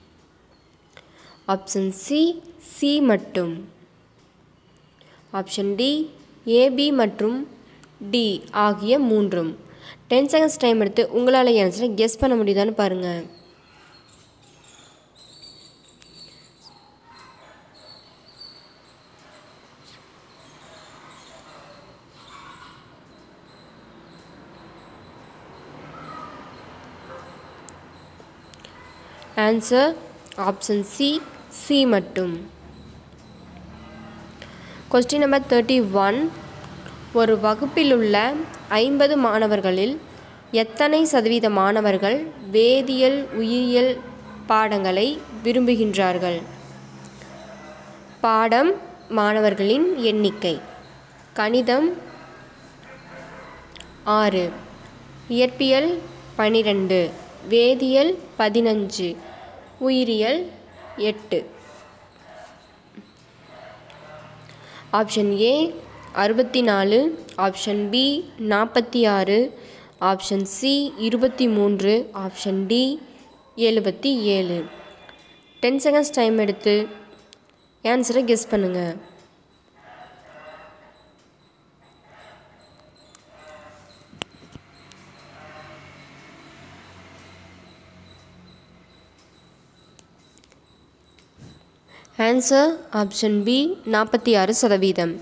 A: ஆப்ஷன் சி சி மட்டும் ஆப்ஷன் டி ஏபி மற்றும் டி ஆகிய மூன்றும் டென் செகண்ட்ஸ் டைம் எடுத்து உங்களால் ஆன்சரை கெஸ் பண்ண முடியுதான்னு பாருங்கள் ஆன்சர் ஆப்ஷன் சி சி மட்டும் கொஸ்டின் நம்பர் தேர்ட்டி ஒன் ஒரு வகுப்பில் உள்ள ஐம்பது மாணவர்களில் எத்தனை சதவீத மாணவர்கள் வேதியியல் உயிரியல் பாடங்களை விரும்புகின்றார்கள் பாடம் மாணவர்களின் எண்ணிக்கை கணிதம் ஆறு இயற்பியல் பனிரெண்டு வேதியியல் பதினஞ்சு உயிரியல் எட்டு ஆப்ஷன் ஏ அறுபத்தி நாலு ஆப்ஷன் பி நாற்பத்தி ஆறு ஆப்ஷன் சி இருபத்தி மூன்று ஆப்ஷன் டி எழுபத்தி ஏழு டென் செகண்ட்ஸ் டைம் எடுத்து ஆன்சரை கெஸ் பண்ணுங்கள் ஆன்சர் ஆப்ஷன் பி நாற்பத்தி ஆறு சதவீதம்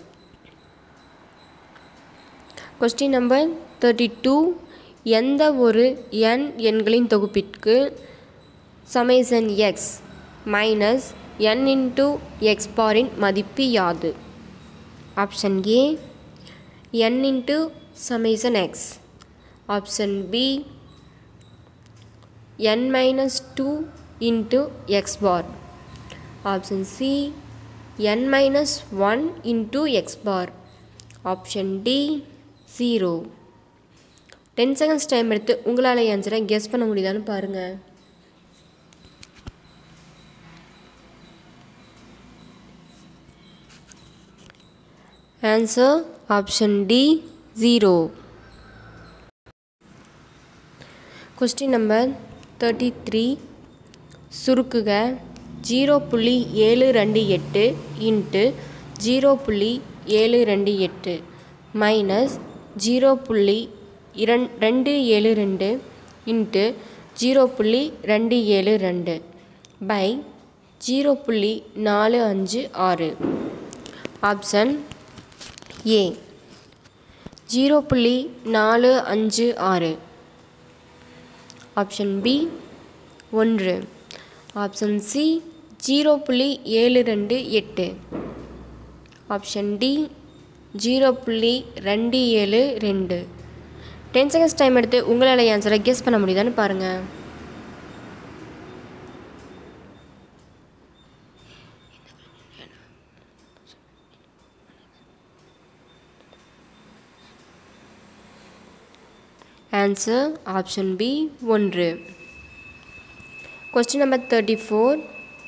A: கொஸ்டின் நம்பர் தேர்ட்டி டூ எந்த ஒரு n எண்களின் தொகுப்பிற்கு summation X minus n into X பாரின் மதிப்பு யாது option A n into summation X option B n minus two into X bar option C n minus one into X bar option D zero ten seconds time எடுத்து உங்களால் ஆன்சரை கெஸ் பண்ண முடியுதான்னு பாருங்கள் answer option D zero question number thirty three சுருக்குக ஜீரோ புள்ளி ஏழு ரெண்டு எட்டு இன்ட்டு ஜீரோ புள்ளி ஏழு ரெண்டு எட்டு மைனஸ் ஜீரோ புள்ளி இரண் ரெண்டு ஏழு ரெண்டு இன்ட்டு ஜீரோ புள்ளி ரெண்டு ஏழு ரெண்டு பை ஜீரோ புள்ளி நாலு அஞ்சு ஆறு ஆப்ஷன் ஏ ஜீரோ புள்ளி நாலு அஞ்சு ஆறு ஆப்ஷன் பி ஒன்று ஆப்ஷன் சி ஜீரோ புள்ளி ஏழு ரெண்டு எட்டு ஆப்ஷன் டி ஜீரோ புள்ளி ரெண்டு ஏழு ரெண்டு டென் செகண்ட்ஸ் டைம் எடுத்து உங்களால் ஆன்சரை கெஸ் பண்ண முடியுதான்னு பாருங்கள் ஆன்சர் ஆப்ஷன் பி ஒன்று question number thirty four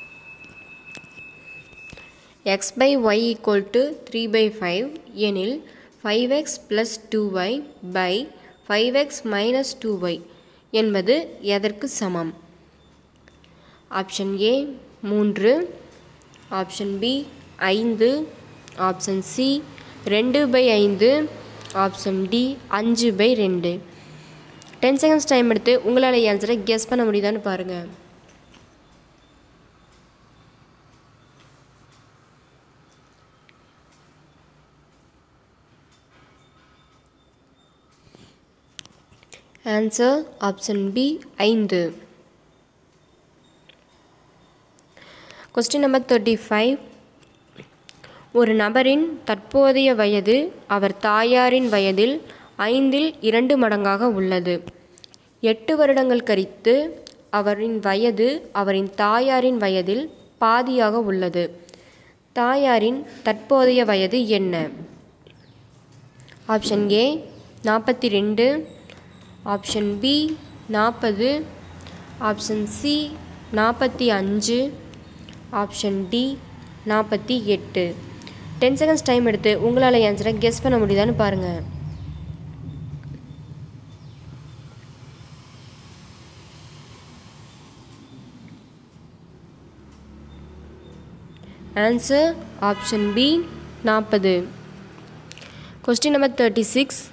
A: X by Y equal to three by five எனில் five X plus two Y by five X minus two Y என்பது எதற்கு சமம் ஆப்ஷன் ஏ மூன்று ஆப்ஷன் பி ஐந்து ஆப்ஷன் சி ரெண்டு பை ஐந்து ஆப்ஷன் டி அஞ்சு பை ரெண்டு டென் செகண்ட்ஸ் டைம் எடுத்து உங்களால் ஆன்சரை கெஸ் பண்ண முடியுதான்னு பாருங்கள் ஆன்சர் ஆப்ஷன் பி ஐந்து கொஸ்டின் நம்பர் தேர்ட்டி ஃபைவ் ஒரு நபரின் தற்போதைய வயது அவர் தாயாரின் வயதில் ஐந்தில் இரண்டு மடங்காக உள்ளது எட்டு வருடங்கள் கழித்து அவரின் வயது அவரின் தாயாரின் வயதில் பாதியாக உள்ளது தாயாரின் தற்போதைய வயது என்ன ஆப்ஷன் ஏ நாற்பத்தி ரெண்டு ஆப்ஷன் பி நாற்பது ஆப்ஷன் சி நாற்பத்தி அஞ்சு ஆப்ஷன் டி நாற்பத்தி எட்டு டென் செகண்ட்ஸ் டைம் எடுத்து உங்களால் ஆன்சரை கெஸ் பண்ண முடியுதான்னு பாருங்கள் ஆன்சர் ஆப்ஷன் பி நாற்பது கொஸ்டின் நம்பர் தேர்ட்டி சிக்ஸ்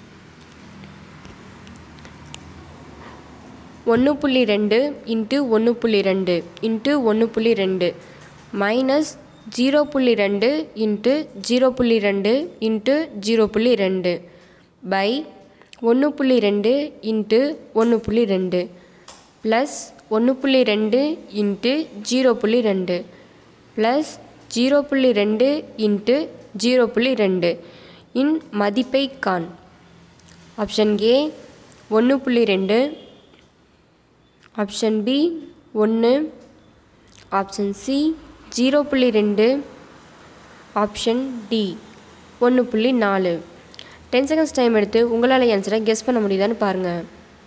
A: ஒன்று புள்ளி ரெண்டு இன்ட்டு ஒன்று புள்ளி ரெண்டு இன்ட்டு ஒன்று புள்ளி ரெண்டு மைனஸ் ஜீரோ புள்ளி ரெண்டு இன்ட்டு ஜீரோ புள்ளி ரெண்டு இன்ட்டு ஜீரோ புள்ளி ரெண்டு பை ஒன்று புள்ளி ரெண்டு இன்ட்டு ஒன்று புள்ளி ரெண்டு ப்ளஸ் ஒன்று புள்ளி ரெண்டு இன்ட்டு ஜீரோ புள்ளி ரெண்டு ப்ளஸ் ஜீரோ புள்ளி ரெண்டு இன்ட்டு ஜீரோ புள்ளி ரெண்டு இன் மதிப்பை காண் ஆப்ஷன் ஏ ஒன்று புள்ளி ரெண்டு ஆப்ஷன் பி ஒன்று ஆப்ஷன் சி ஜீரோ புள்ளி ரெண்டு ஆப்ஷன் டி ஒன்று புள்ளி நாலு டென் செகண்ட்ஸ் டைம் எடுத்து உங்களால் ஆன்சரை கெஸ் பண்ண முடியுதான்னு பாருங்கள்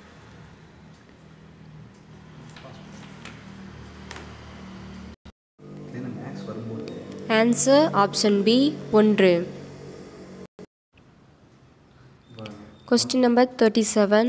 B: ஏன்னா மேக்ஸ் வரும்போது
A: ஆன்சர் ஆப்ஷன் பி ஒன்று கொஸ்டின் நம்பர் தேர்ட்டி செவன்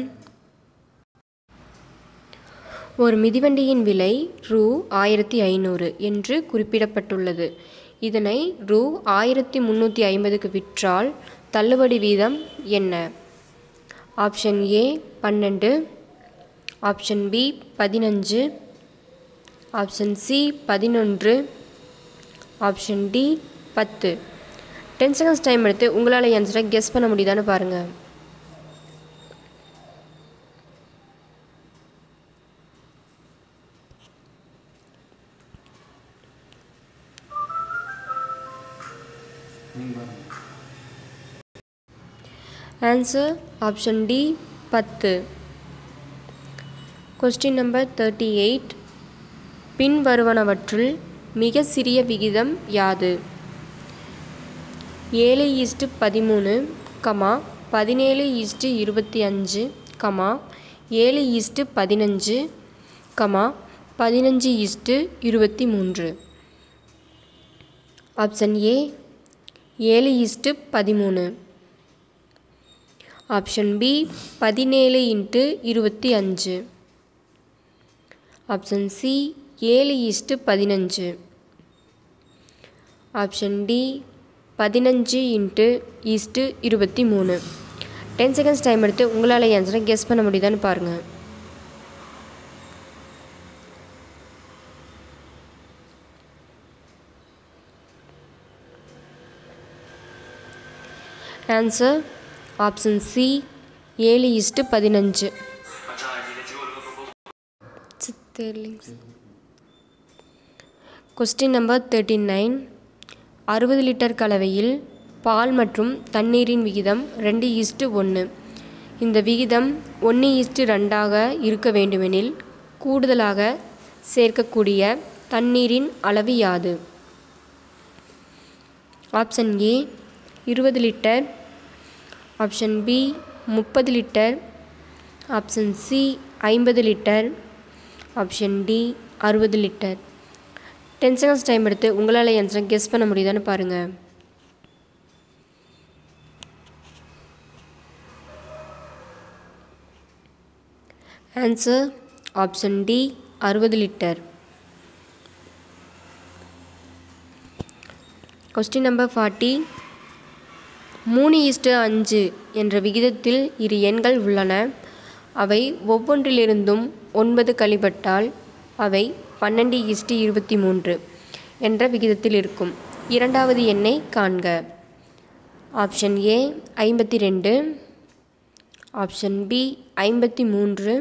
A: ஒரு மிதிவண்டியின் விலை ரூ ஆயிரத்தி ஐநூறு என்று குறிப்பிடப்பட்டுள்ளது இதனை ரூ ஆயிரத்தி முந்நூற்றி ஐம்பதுக்கு விற்றால் தள்ளுபடி வீதம் என்ன ஆப்ஷன் ஏ பன்னெண்டு ஆப்ஷன் பி பதினஞ்சு ஆப்ஷன் சி பதினொன்று ஆப்ஷன் டி பத்து டென் செகண்ட்ஸ் டைம் எடுத்து உங்களால் ஆன்சரை கெஸ் பண்ண முடியுதான்னு பாருங்கள்
B: நீங்கள் பாருங்க
A: ஆன்சர் ஆப்ஷன் டி பத்து கொஸ்டின் நம்பர் தேர்ட்டி எயிட் பின்வருவனவற்றுள் மிக சிறிய விகிதம் யாது ஏழு ஈஸ்ட்டு பதிமூணு கமா பதினேழு ஈஸ்ட்டு இருபத்தி அஞ்சு கமா ஏழு ஈஸ்ட்டு பதினஞ்சு கமா பதினஞ்சு ஈஸ்ட்டு இருபத்தி மூன்று ஆப்ஷன் ஏ ஏழு ஈஸ்ட்டு பதிமூணு ஆப்ஷன் பி பதினேழு இன்ட்டு இருபத்தி அஞ்சு ஆப்ஷன் சி ஏழு ஈஸ்ட்டு பதினஞ்சு ஆப்ஷன் டி பதினஞ்சு இன்ட்டு ஈஸ்ட்டு இருபத்தி மூணு டென் செகண்ட்ஸ் டைம் எடுத்து உங்களால் ஆன்சரை கெஸ் பண்ண முடியுதான்னு பாருங்கள் ஆன்சர் ஆப்ஷன் சி ஏழு ஈஸ்ட்டு பதினஞ்சு கொஸ்டின் நம்பர் தேர்ட்டி நைன் அறுபது லிட்டர் கலவையில் பால் மற்றும் தண்ணீரின் விகிதம் ரெண்டு ஈஸ்ட்டு ஒன்று இந்த விகிதம் ஒன்று ஈஸ்ட்டு ரெண்டாக இருக்க வேண்டுமெனில் கூடுதலாக சேர்க்கக்கூடிய தண்ணீரின் அளவு யாது ஆப்ஷன் ஏ இருபது லிட்டர் ஆப்ஷன் பி முப்பது லிட்டர் ஆப்ஷன் சி ஐம்பது லிட்டர் ஆப்ஷன் டி அறுபது லிட்டர் டென் செகண்ட்ஸ் டைம் எடுத்து உங்களால் ஆன்சரை கெஸ் பண்ண முடியுதான்னு பாருங்கள் ஆன்சர் ஆப்ஷன் டி அறுபது லிட்டர் கொஸ்டின் நம்பர் ஃபார்ட்டி மூணு ஈஸ்ட்டு அஞ்சு என்ற விகிதத்தில் இரு எண்கள் உள்ளன அவை ஒவ்வொன்றிலிருந்தும் ஒன்பது கழிபட்டால் அவை பன்னெண்டு ஈஸ்ட்டு இருபத்தி மூன்று என்ற விகிதத்தில் இருக்கும் இரண்டாவது எண்ணை காண்க ஆப்ஷன் ஏ ஐம்பத்தி ரெண்டு ஆப்ஷன் பி ஐம்பத்தி மூன்று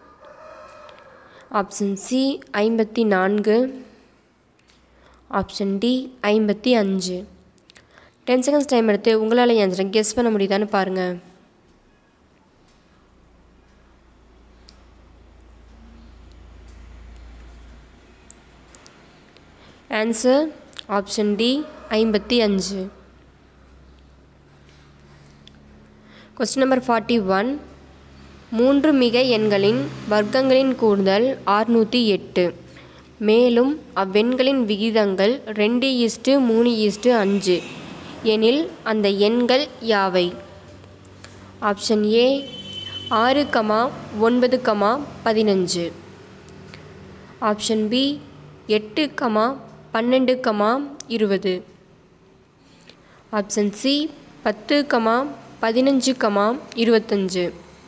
A: ஆப்ஷன் சி ஐம்பத்தி நான்கு ஆப்ஷன் டி ஐம்பத்தி அஞ்சு டென் செகண்ட்ஸ் டைம் எடுத்து உங்களால் ஆன்சரை கெஸ் பண்ண முடியுதான்னு பாருங்கள் ஆன்சர் ஆப்ஷன் டி ஐம்பத்தி அஞ்சு கொஸ்டின் நம்பர் ஃபார்ட்டி ஒன் மூன்று மிக எண்களின் வர்க்கங்களின் கூடுதல் ஆறுநூற்றி எட்டு மேலும் அவ்வெண்களின் விகிதங்கள் ரெண்டு ஈஸ்ட்டு மூணு ஈஸ்ட்டு அஞ்சு எனில் அந்த எண்கள் யாவை ஆப்ஷன் ஏ ஆறு கமா ஒன்பது கமா பதினஞ்சு ஆப்ஷன் பி எட்டு கமா பன்னெண்டு கமா இருபது ஆப்ஷன் சி பத்து கமா பதினஞ்சு கமா இருபத்தஞ்சு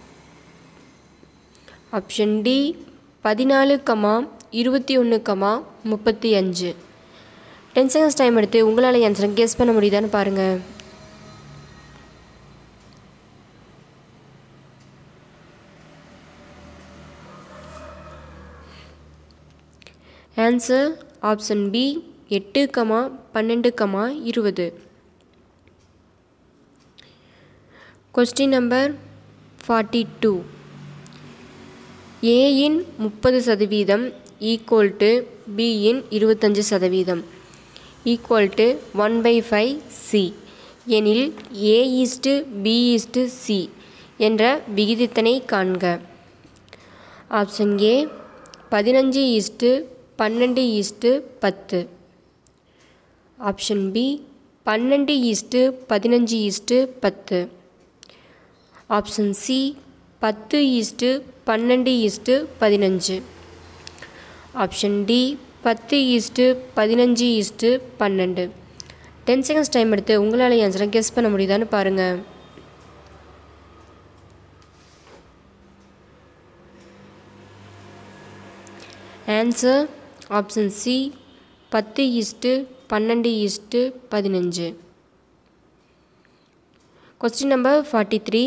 A: ஆப்ஷன் டி பதினாலு கமா இருபத்தி ஒன்று கமா முப்பத்தி அஞ்சு டென் செகண்ட்ஸ் டைம் எடுத்து உங்களால் ஆன்சரை கெஸ் பண்ண முடியுதான்னு பாருங்கள் ஆன்சர் ஆப்ஷன் பி எட்டு கமா பன்னெண்டு கமா இருபது கொஸ்டின் நம்பர் ஃபார்ட்டி டூ ஏயின் முப்பது சதவீதம் ஈக்குவல் டு பியின் இருபத்தஞ்சு சதவீதம் equal to one by five C எனில் A is to B is to C என்ற விகிதத்தினை காண்க ஆப்ஷன் ஏ பதினஞ்சு ஈஸ்டு பன்னெண்டு ஈஸ்டு பத்து ஆப்ஷன் பி பன்னெண்டு ஈஸ்டு பதினஞ்சு ஈஸ்டு பத்து ஆப்ஷன் சி பத்து ஈஸ்டு பன்னெண்டு ஈஸ்டு பதினஞ்சு ஆப்ஷன் டி பத்து ஈஸ்டு பதினஞ்சு ஈஸ்டு பன்னெண்டு டென் செகண்ட்ஸ் டைம் எடுத்து உங்களால் ஆன்சரை கெஸ் பண்ண முடியுதான்னு பாருங்கள் ஆன்சர் ஆப்ஷன் சி பத்து ஈஸ்ட்டு பன்னெண்டு ஈஸ்ட்டு பதினஞ்சு question number forty three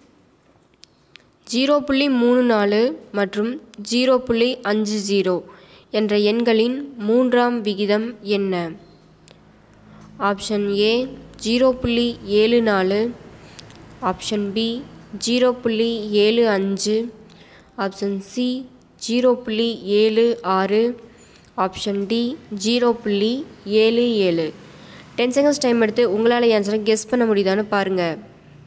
A: zero புள்ளி மூணு நாலு மற்றும் ஜீரோ புள்ளி அஞ்சு ஜீரோ என்ற எண்களின் மூன்றாம் விகிதம் என்ன ஆப்ஷன் ஏ ஜீரோ புள்ளி ஏழு நாலு ஆப்ஷன் பி ஜீரோ புள்ளி ஏழு அஞ்சு ஆப்ஷன் சி ஜீரோ புள்ளி ஏழு ஆறு ஆப்ஷன் டி ஜீரோ புள்ளி ஏழு ஏழு டென் செகண்ட்ஸ் டைம் எடுத்து உங்களால் ஆன்சரை கெஸ் பண்ண முடியுதான்னு பாருங்கள்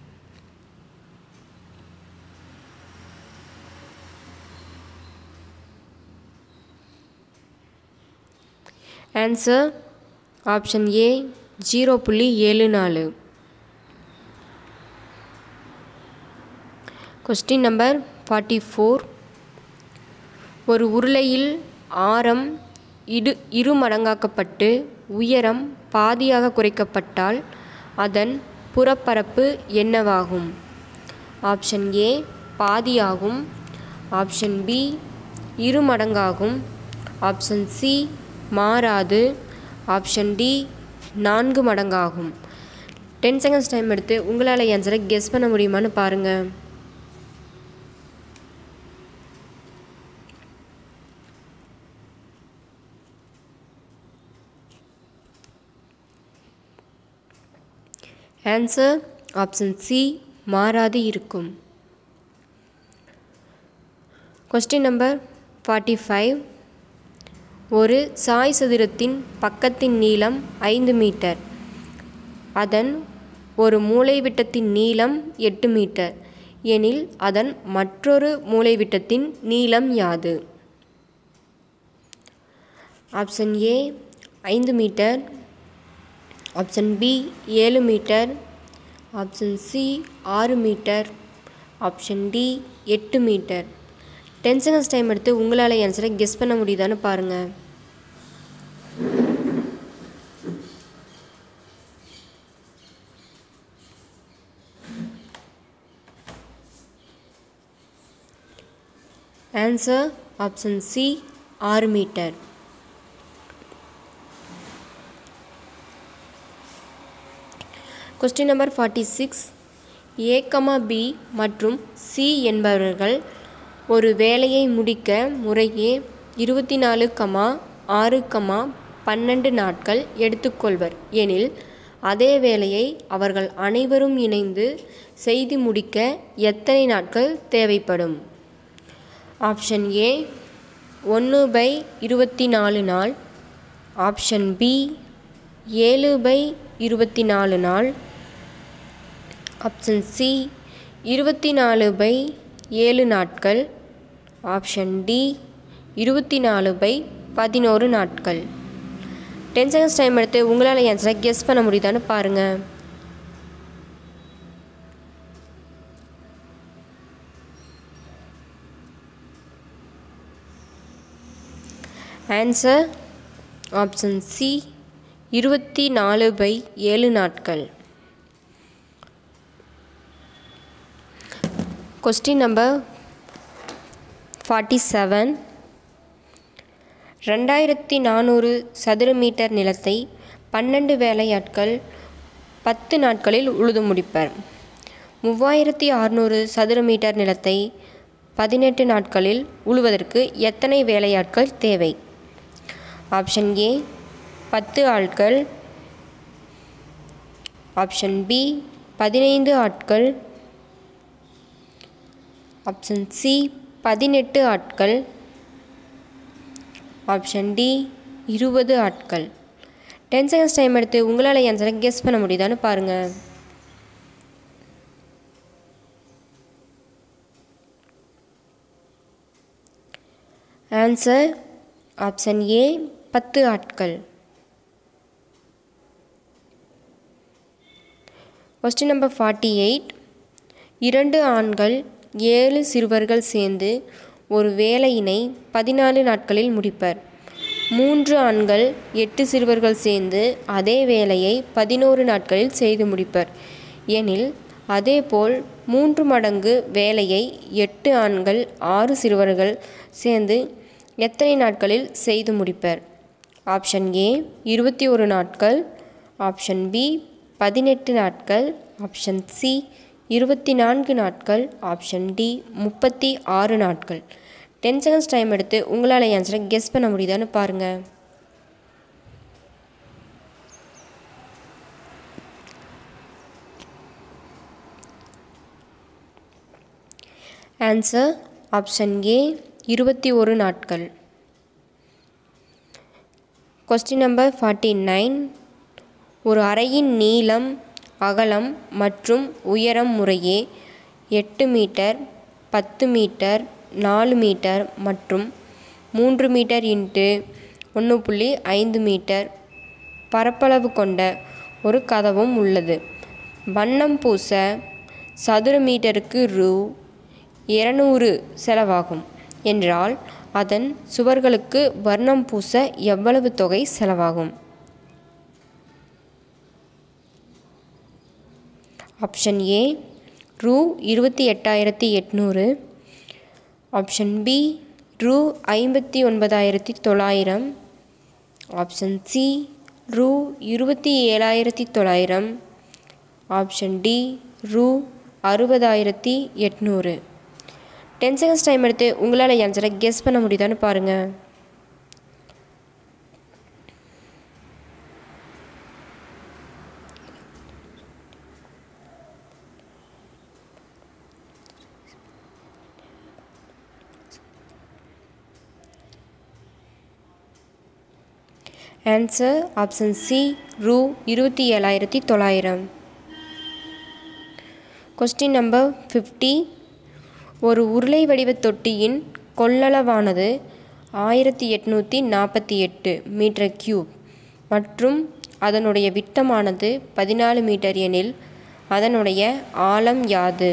A: ஆன்சர் ஆப்ஷன் ஏ ஜீரோ புள்ளி ஏழு நாலு கொஸ்டின் நம்பர் ஃபார்ட்டி ஃபோர் ஒரு உருளையில் ஆரம் இடு இரு மடங்காக்கப்பட்டு உயரம் பாதியாக குறைக்கப்பட்டால் அதன் புறப்பரப்பு என்னவாகும் ஆப்ஷன் ஏ பாதியாகும் ஆப்ஷன் பி இரு மடங்காகும் ஆப்ஷன் சி மாறாது ஆப்ஷன் டி நான்கு மடங்காகும் டென் செகண்ட்ஸ் டைம் எடுத்து உங்களால் ஆன்சரை கெஸ் பண்ண முடியுமான்னு பாருங்கள் ஆன்சர் ஆப்ஷன் சி மாறாது இருக்கும் கொஸ்டின் நம்பர் ஃபார்ட்டி ஃபைவ் ஒரு சாய் சதுரத்தின் பக்கத்தின் நீளம் ஐந்து மீட்டர் அதன் ஒரு மூலைவிட்டத்தின் நீளம் எட்டு மீட்டர் எனில் அதன் மற்றொரு மூலைவிட்டத்தின் நீளம் யாது ஆப்ஷன் ஏ ஐந்து மீட்டர் ஆப்ஷன் பி ஏழு மீட்டர் ஆப்ஷன் சி ஆறு மீட்டர் ஆப்ஷன் டி எட்டு மீட்டர் டென் செகண்ட்ஸ் டைம் எடுத்து உங்களால் ஆன்சரை கெஸ் பண்ண முடியுதான்னு பாருங்கள் ஆன்சர் ஆப்ஷன் சி ஆறு metre question number forty six A comma B மற்றும் சி என்பவர்கள் ஒரு வேலையை முடிக்க முறையே இருபத்தி நாலு கமா ஆறு கமா பன்னெண்டு நாட்கள் எடுத்துக்கொள்வர் எனில் அதே வேலையை அவர்கள் அனைவரும் இணைந்து செய்து முடிக்க எத்தனை நாட்கள் தேவைப்படும் ஆப்ஷன் ஏ ஒன்று பை இருபத்தி நாலு நாள் ஆப்ஷன் பி ஏழு பை இருபத்தி நாலு நாள் ஆப்ஷன் சி இருபத்தி நாலு பை ஏழு நாட்கள் ஆப்ஷன் டி இருபத்தி நாலு பை பதினோரு நாட்கள் டென் செகண்ட்ஸ் டைம் எடுத்து உங்களால் ஆன்சரை கெஸ் பண்ண முடியுதான்னு பாருங்கள் ஆன்சர் ஆப்ஷன் சி இருபத்தி நாலு பை ஏழு நாட்கள் கொஸ்டின் நம்பர் ஃபார்ட்டி செவன் ரெண்டாயிரத்தி நானூறு சதுர மீட்டர் நிலத்தை பன்னெண்டு வேலையாட்கள் பத்து நாட்களில் உழுது முடிப்பர் மூவாயிரத்தி அறுநூறு சதுர மீட்டர் நிலத்தை பதினெட்டு நாட்களில் உழுவதற்கு எத்தனை வேலையாட்கள் தேவை ஆப்ஷன் ஏ பத்து ஆட்கள் ஆப்ஷன் பி பதினைந்து ஆட்கள் ஆப்ஷன் சி பதினெட்டு ஆட்கள் ஆப்ஷன் டி இருபது ஆட்கள் டென் செகண்ட்ஸ் டைம் எடுத்து உங்களால் ஆன்சரை கெஸ் பண்ண முடியுதான்னு பாருங்கள் ஆன்சர் ஆப்ஷன் ஏ பத்து ஆட்கள் கொஸ்டின் நம்பர் ஃபார்ட்டி எயிட் இரண்டு ஆண்கள் ஏழு சிறுவர்கள் சேர்ந்து ஒரு வேலையினை பதினாலு நாட்களில் முடிப்பர் மூன்று ஆண்கள் எட்டு சிறுவர்கள் சேர்ந்து அதே வேலையை பதினோரு நாட்களில் செய்து முடிப்பர் எனில் அதேபோல் மூன்று மடங்கு வேலையை எட்டு ஆண்கள் ஆறு சிறுவர்கள் சேர்ந்து எத்தனை நாட்களில் செய்து முடிப்பர் ஆப்ஷன் ஏ இருபத்தி ஒரு நாட்கள் ஆப்ஷன் பி பதினெட்டு நாட்கள் ஆப்ஷன் சி இருபத்தி நான்கு நாட்கள் ஆப்ஷன் டி முப்பத்தி ஆறு நாட்கள் டென் செகண்ட்ஸ் டைம் எடுத்து உங்களால் ஆன்சரை கெஸ் பண்ண முடியுதான்னு பாருங்கள் ஆன்சர் ஆப்ஷன் ஏ இருபத்தி ஒரு நாட்கள் கொஸ்டின் நம்பர் ஃபார்ட்டி நைன் ஒரு அறையின் நீளம் அகலம் மற்றும் உயரம் முறையே எட்டு மீட்டர் பத்து மீட்டர் நாலு மீட்டர் மற்றும் மூன்று மீட்டர் இன்ட்டு ஒன்று புள்ளி ஐந்து மீட்டர் பரப்பளவு கொண்ட ஒரு கதவும் உள்ளது வண்ணம் பூச சதுர மீட்டருக்கு ரூ இருநூறு செலவாகும் என்றால் அதன் சுவர்களுக்கு வர்ணம் பூச எவ்வளவு தொகை செலவாகும் ஆப்ஷன் ஏ ரூ இருபத்தி எட்டாயிரத்தி எட்நூறு ஆப்ஷன் பி ரூ ஐம்பத்தி ஒன்பதாயிரத்தி தொள்ளாயிரம் ஆப்ஷன் சி ரூ இருபத்தி ஏழாயிரத்தி தொள்ளாயிரம் ஆப்ஷன் டி ரூ அறுபதாயிரத்தி எட்நூறு டென் செகண்ட்ஸ் டைம் எடுத்து உங்களால் ஆன்சரை கெஸ் பண்ண முடியுதான்னு பாருங்கள் ஆன்சர் ஆப்ஷன் சி ரூ இருபத்தி ஏழாயிரத்தி தொள்ளாயிரம் கொஸ்டின் நம்பர் ஃபிஃப்டி ஒரு உருளை வடிவ தொட்டியின் கொள்ளளவானது ஆயிரத்தி எட்நூற்றி நாற்பத்தி எட்டு மீட்டர் கியூப் மற்றும் அதனுடைய விட்டமானது பதினாலு மீட்டர் எனில் அதனுடைய ஆழம் யாது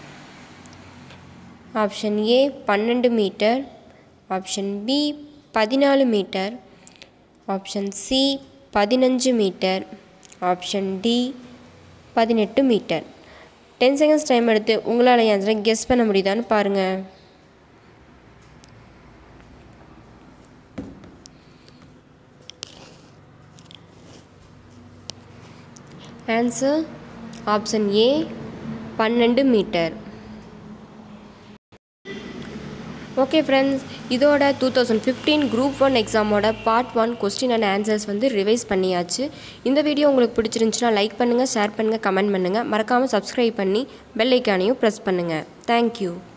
A: ஆப்ஷன் ஏ பன்னெண்டு மீட்டர் ஆப்ஷன் பி பதினாலு மீட்டர் ஆப்ஷன் சி பதினஞ்சு மீட்டர் ஆப்ஷன் டி பதினெட்டு மீட்டர் டென் செகண்ட்ஸ் டைம் எடுத்து உங்களால் ஆன்சரை கெஸ் பண்ண முடியுதான்னு பாருங்கள் ஆன்சர் ஆப்ஷன் ஏ பன்னெண்டு மீட்டர் ஓகே ஃப்ரெண்ட்ஸ் இதோட two thousand fifteen group one எக்ஸாமோட part one question and answers வந்து ரிவைஸ் பண்ணியாச்சு இந்த வீடியோ உங்களுக்கு பிடிச்சிருந்துச்சுன்னா லைக் பண்ணுங்கள் ஷேர் பண்ணுங்கள் கமெண்ட் பண்ணுங்கள் மறக்காமல் சப்ஸ்கிரைப் பண்ணி பெல் ஐக்கானையும் ப்ரெஸ் பண்ணுங்கள் தேங்க்யூ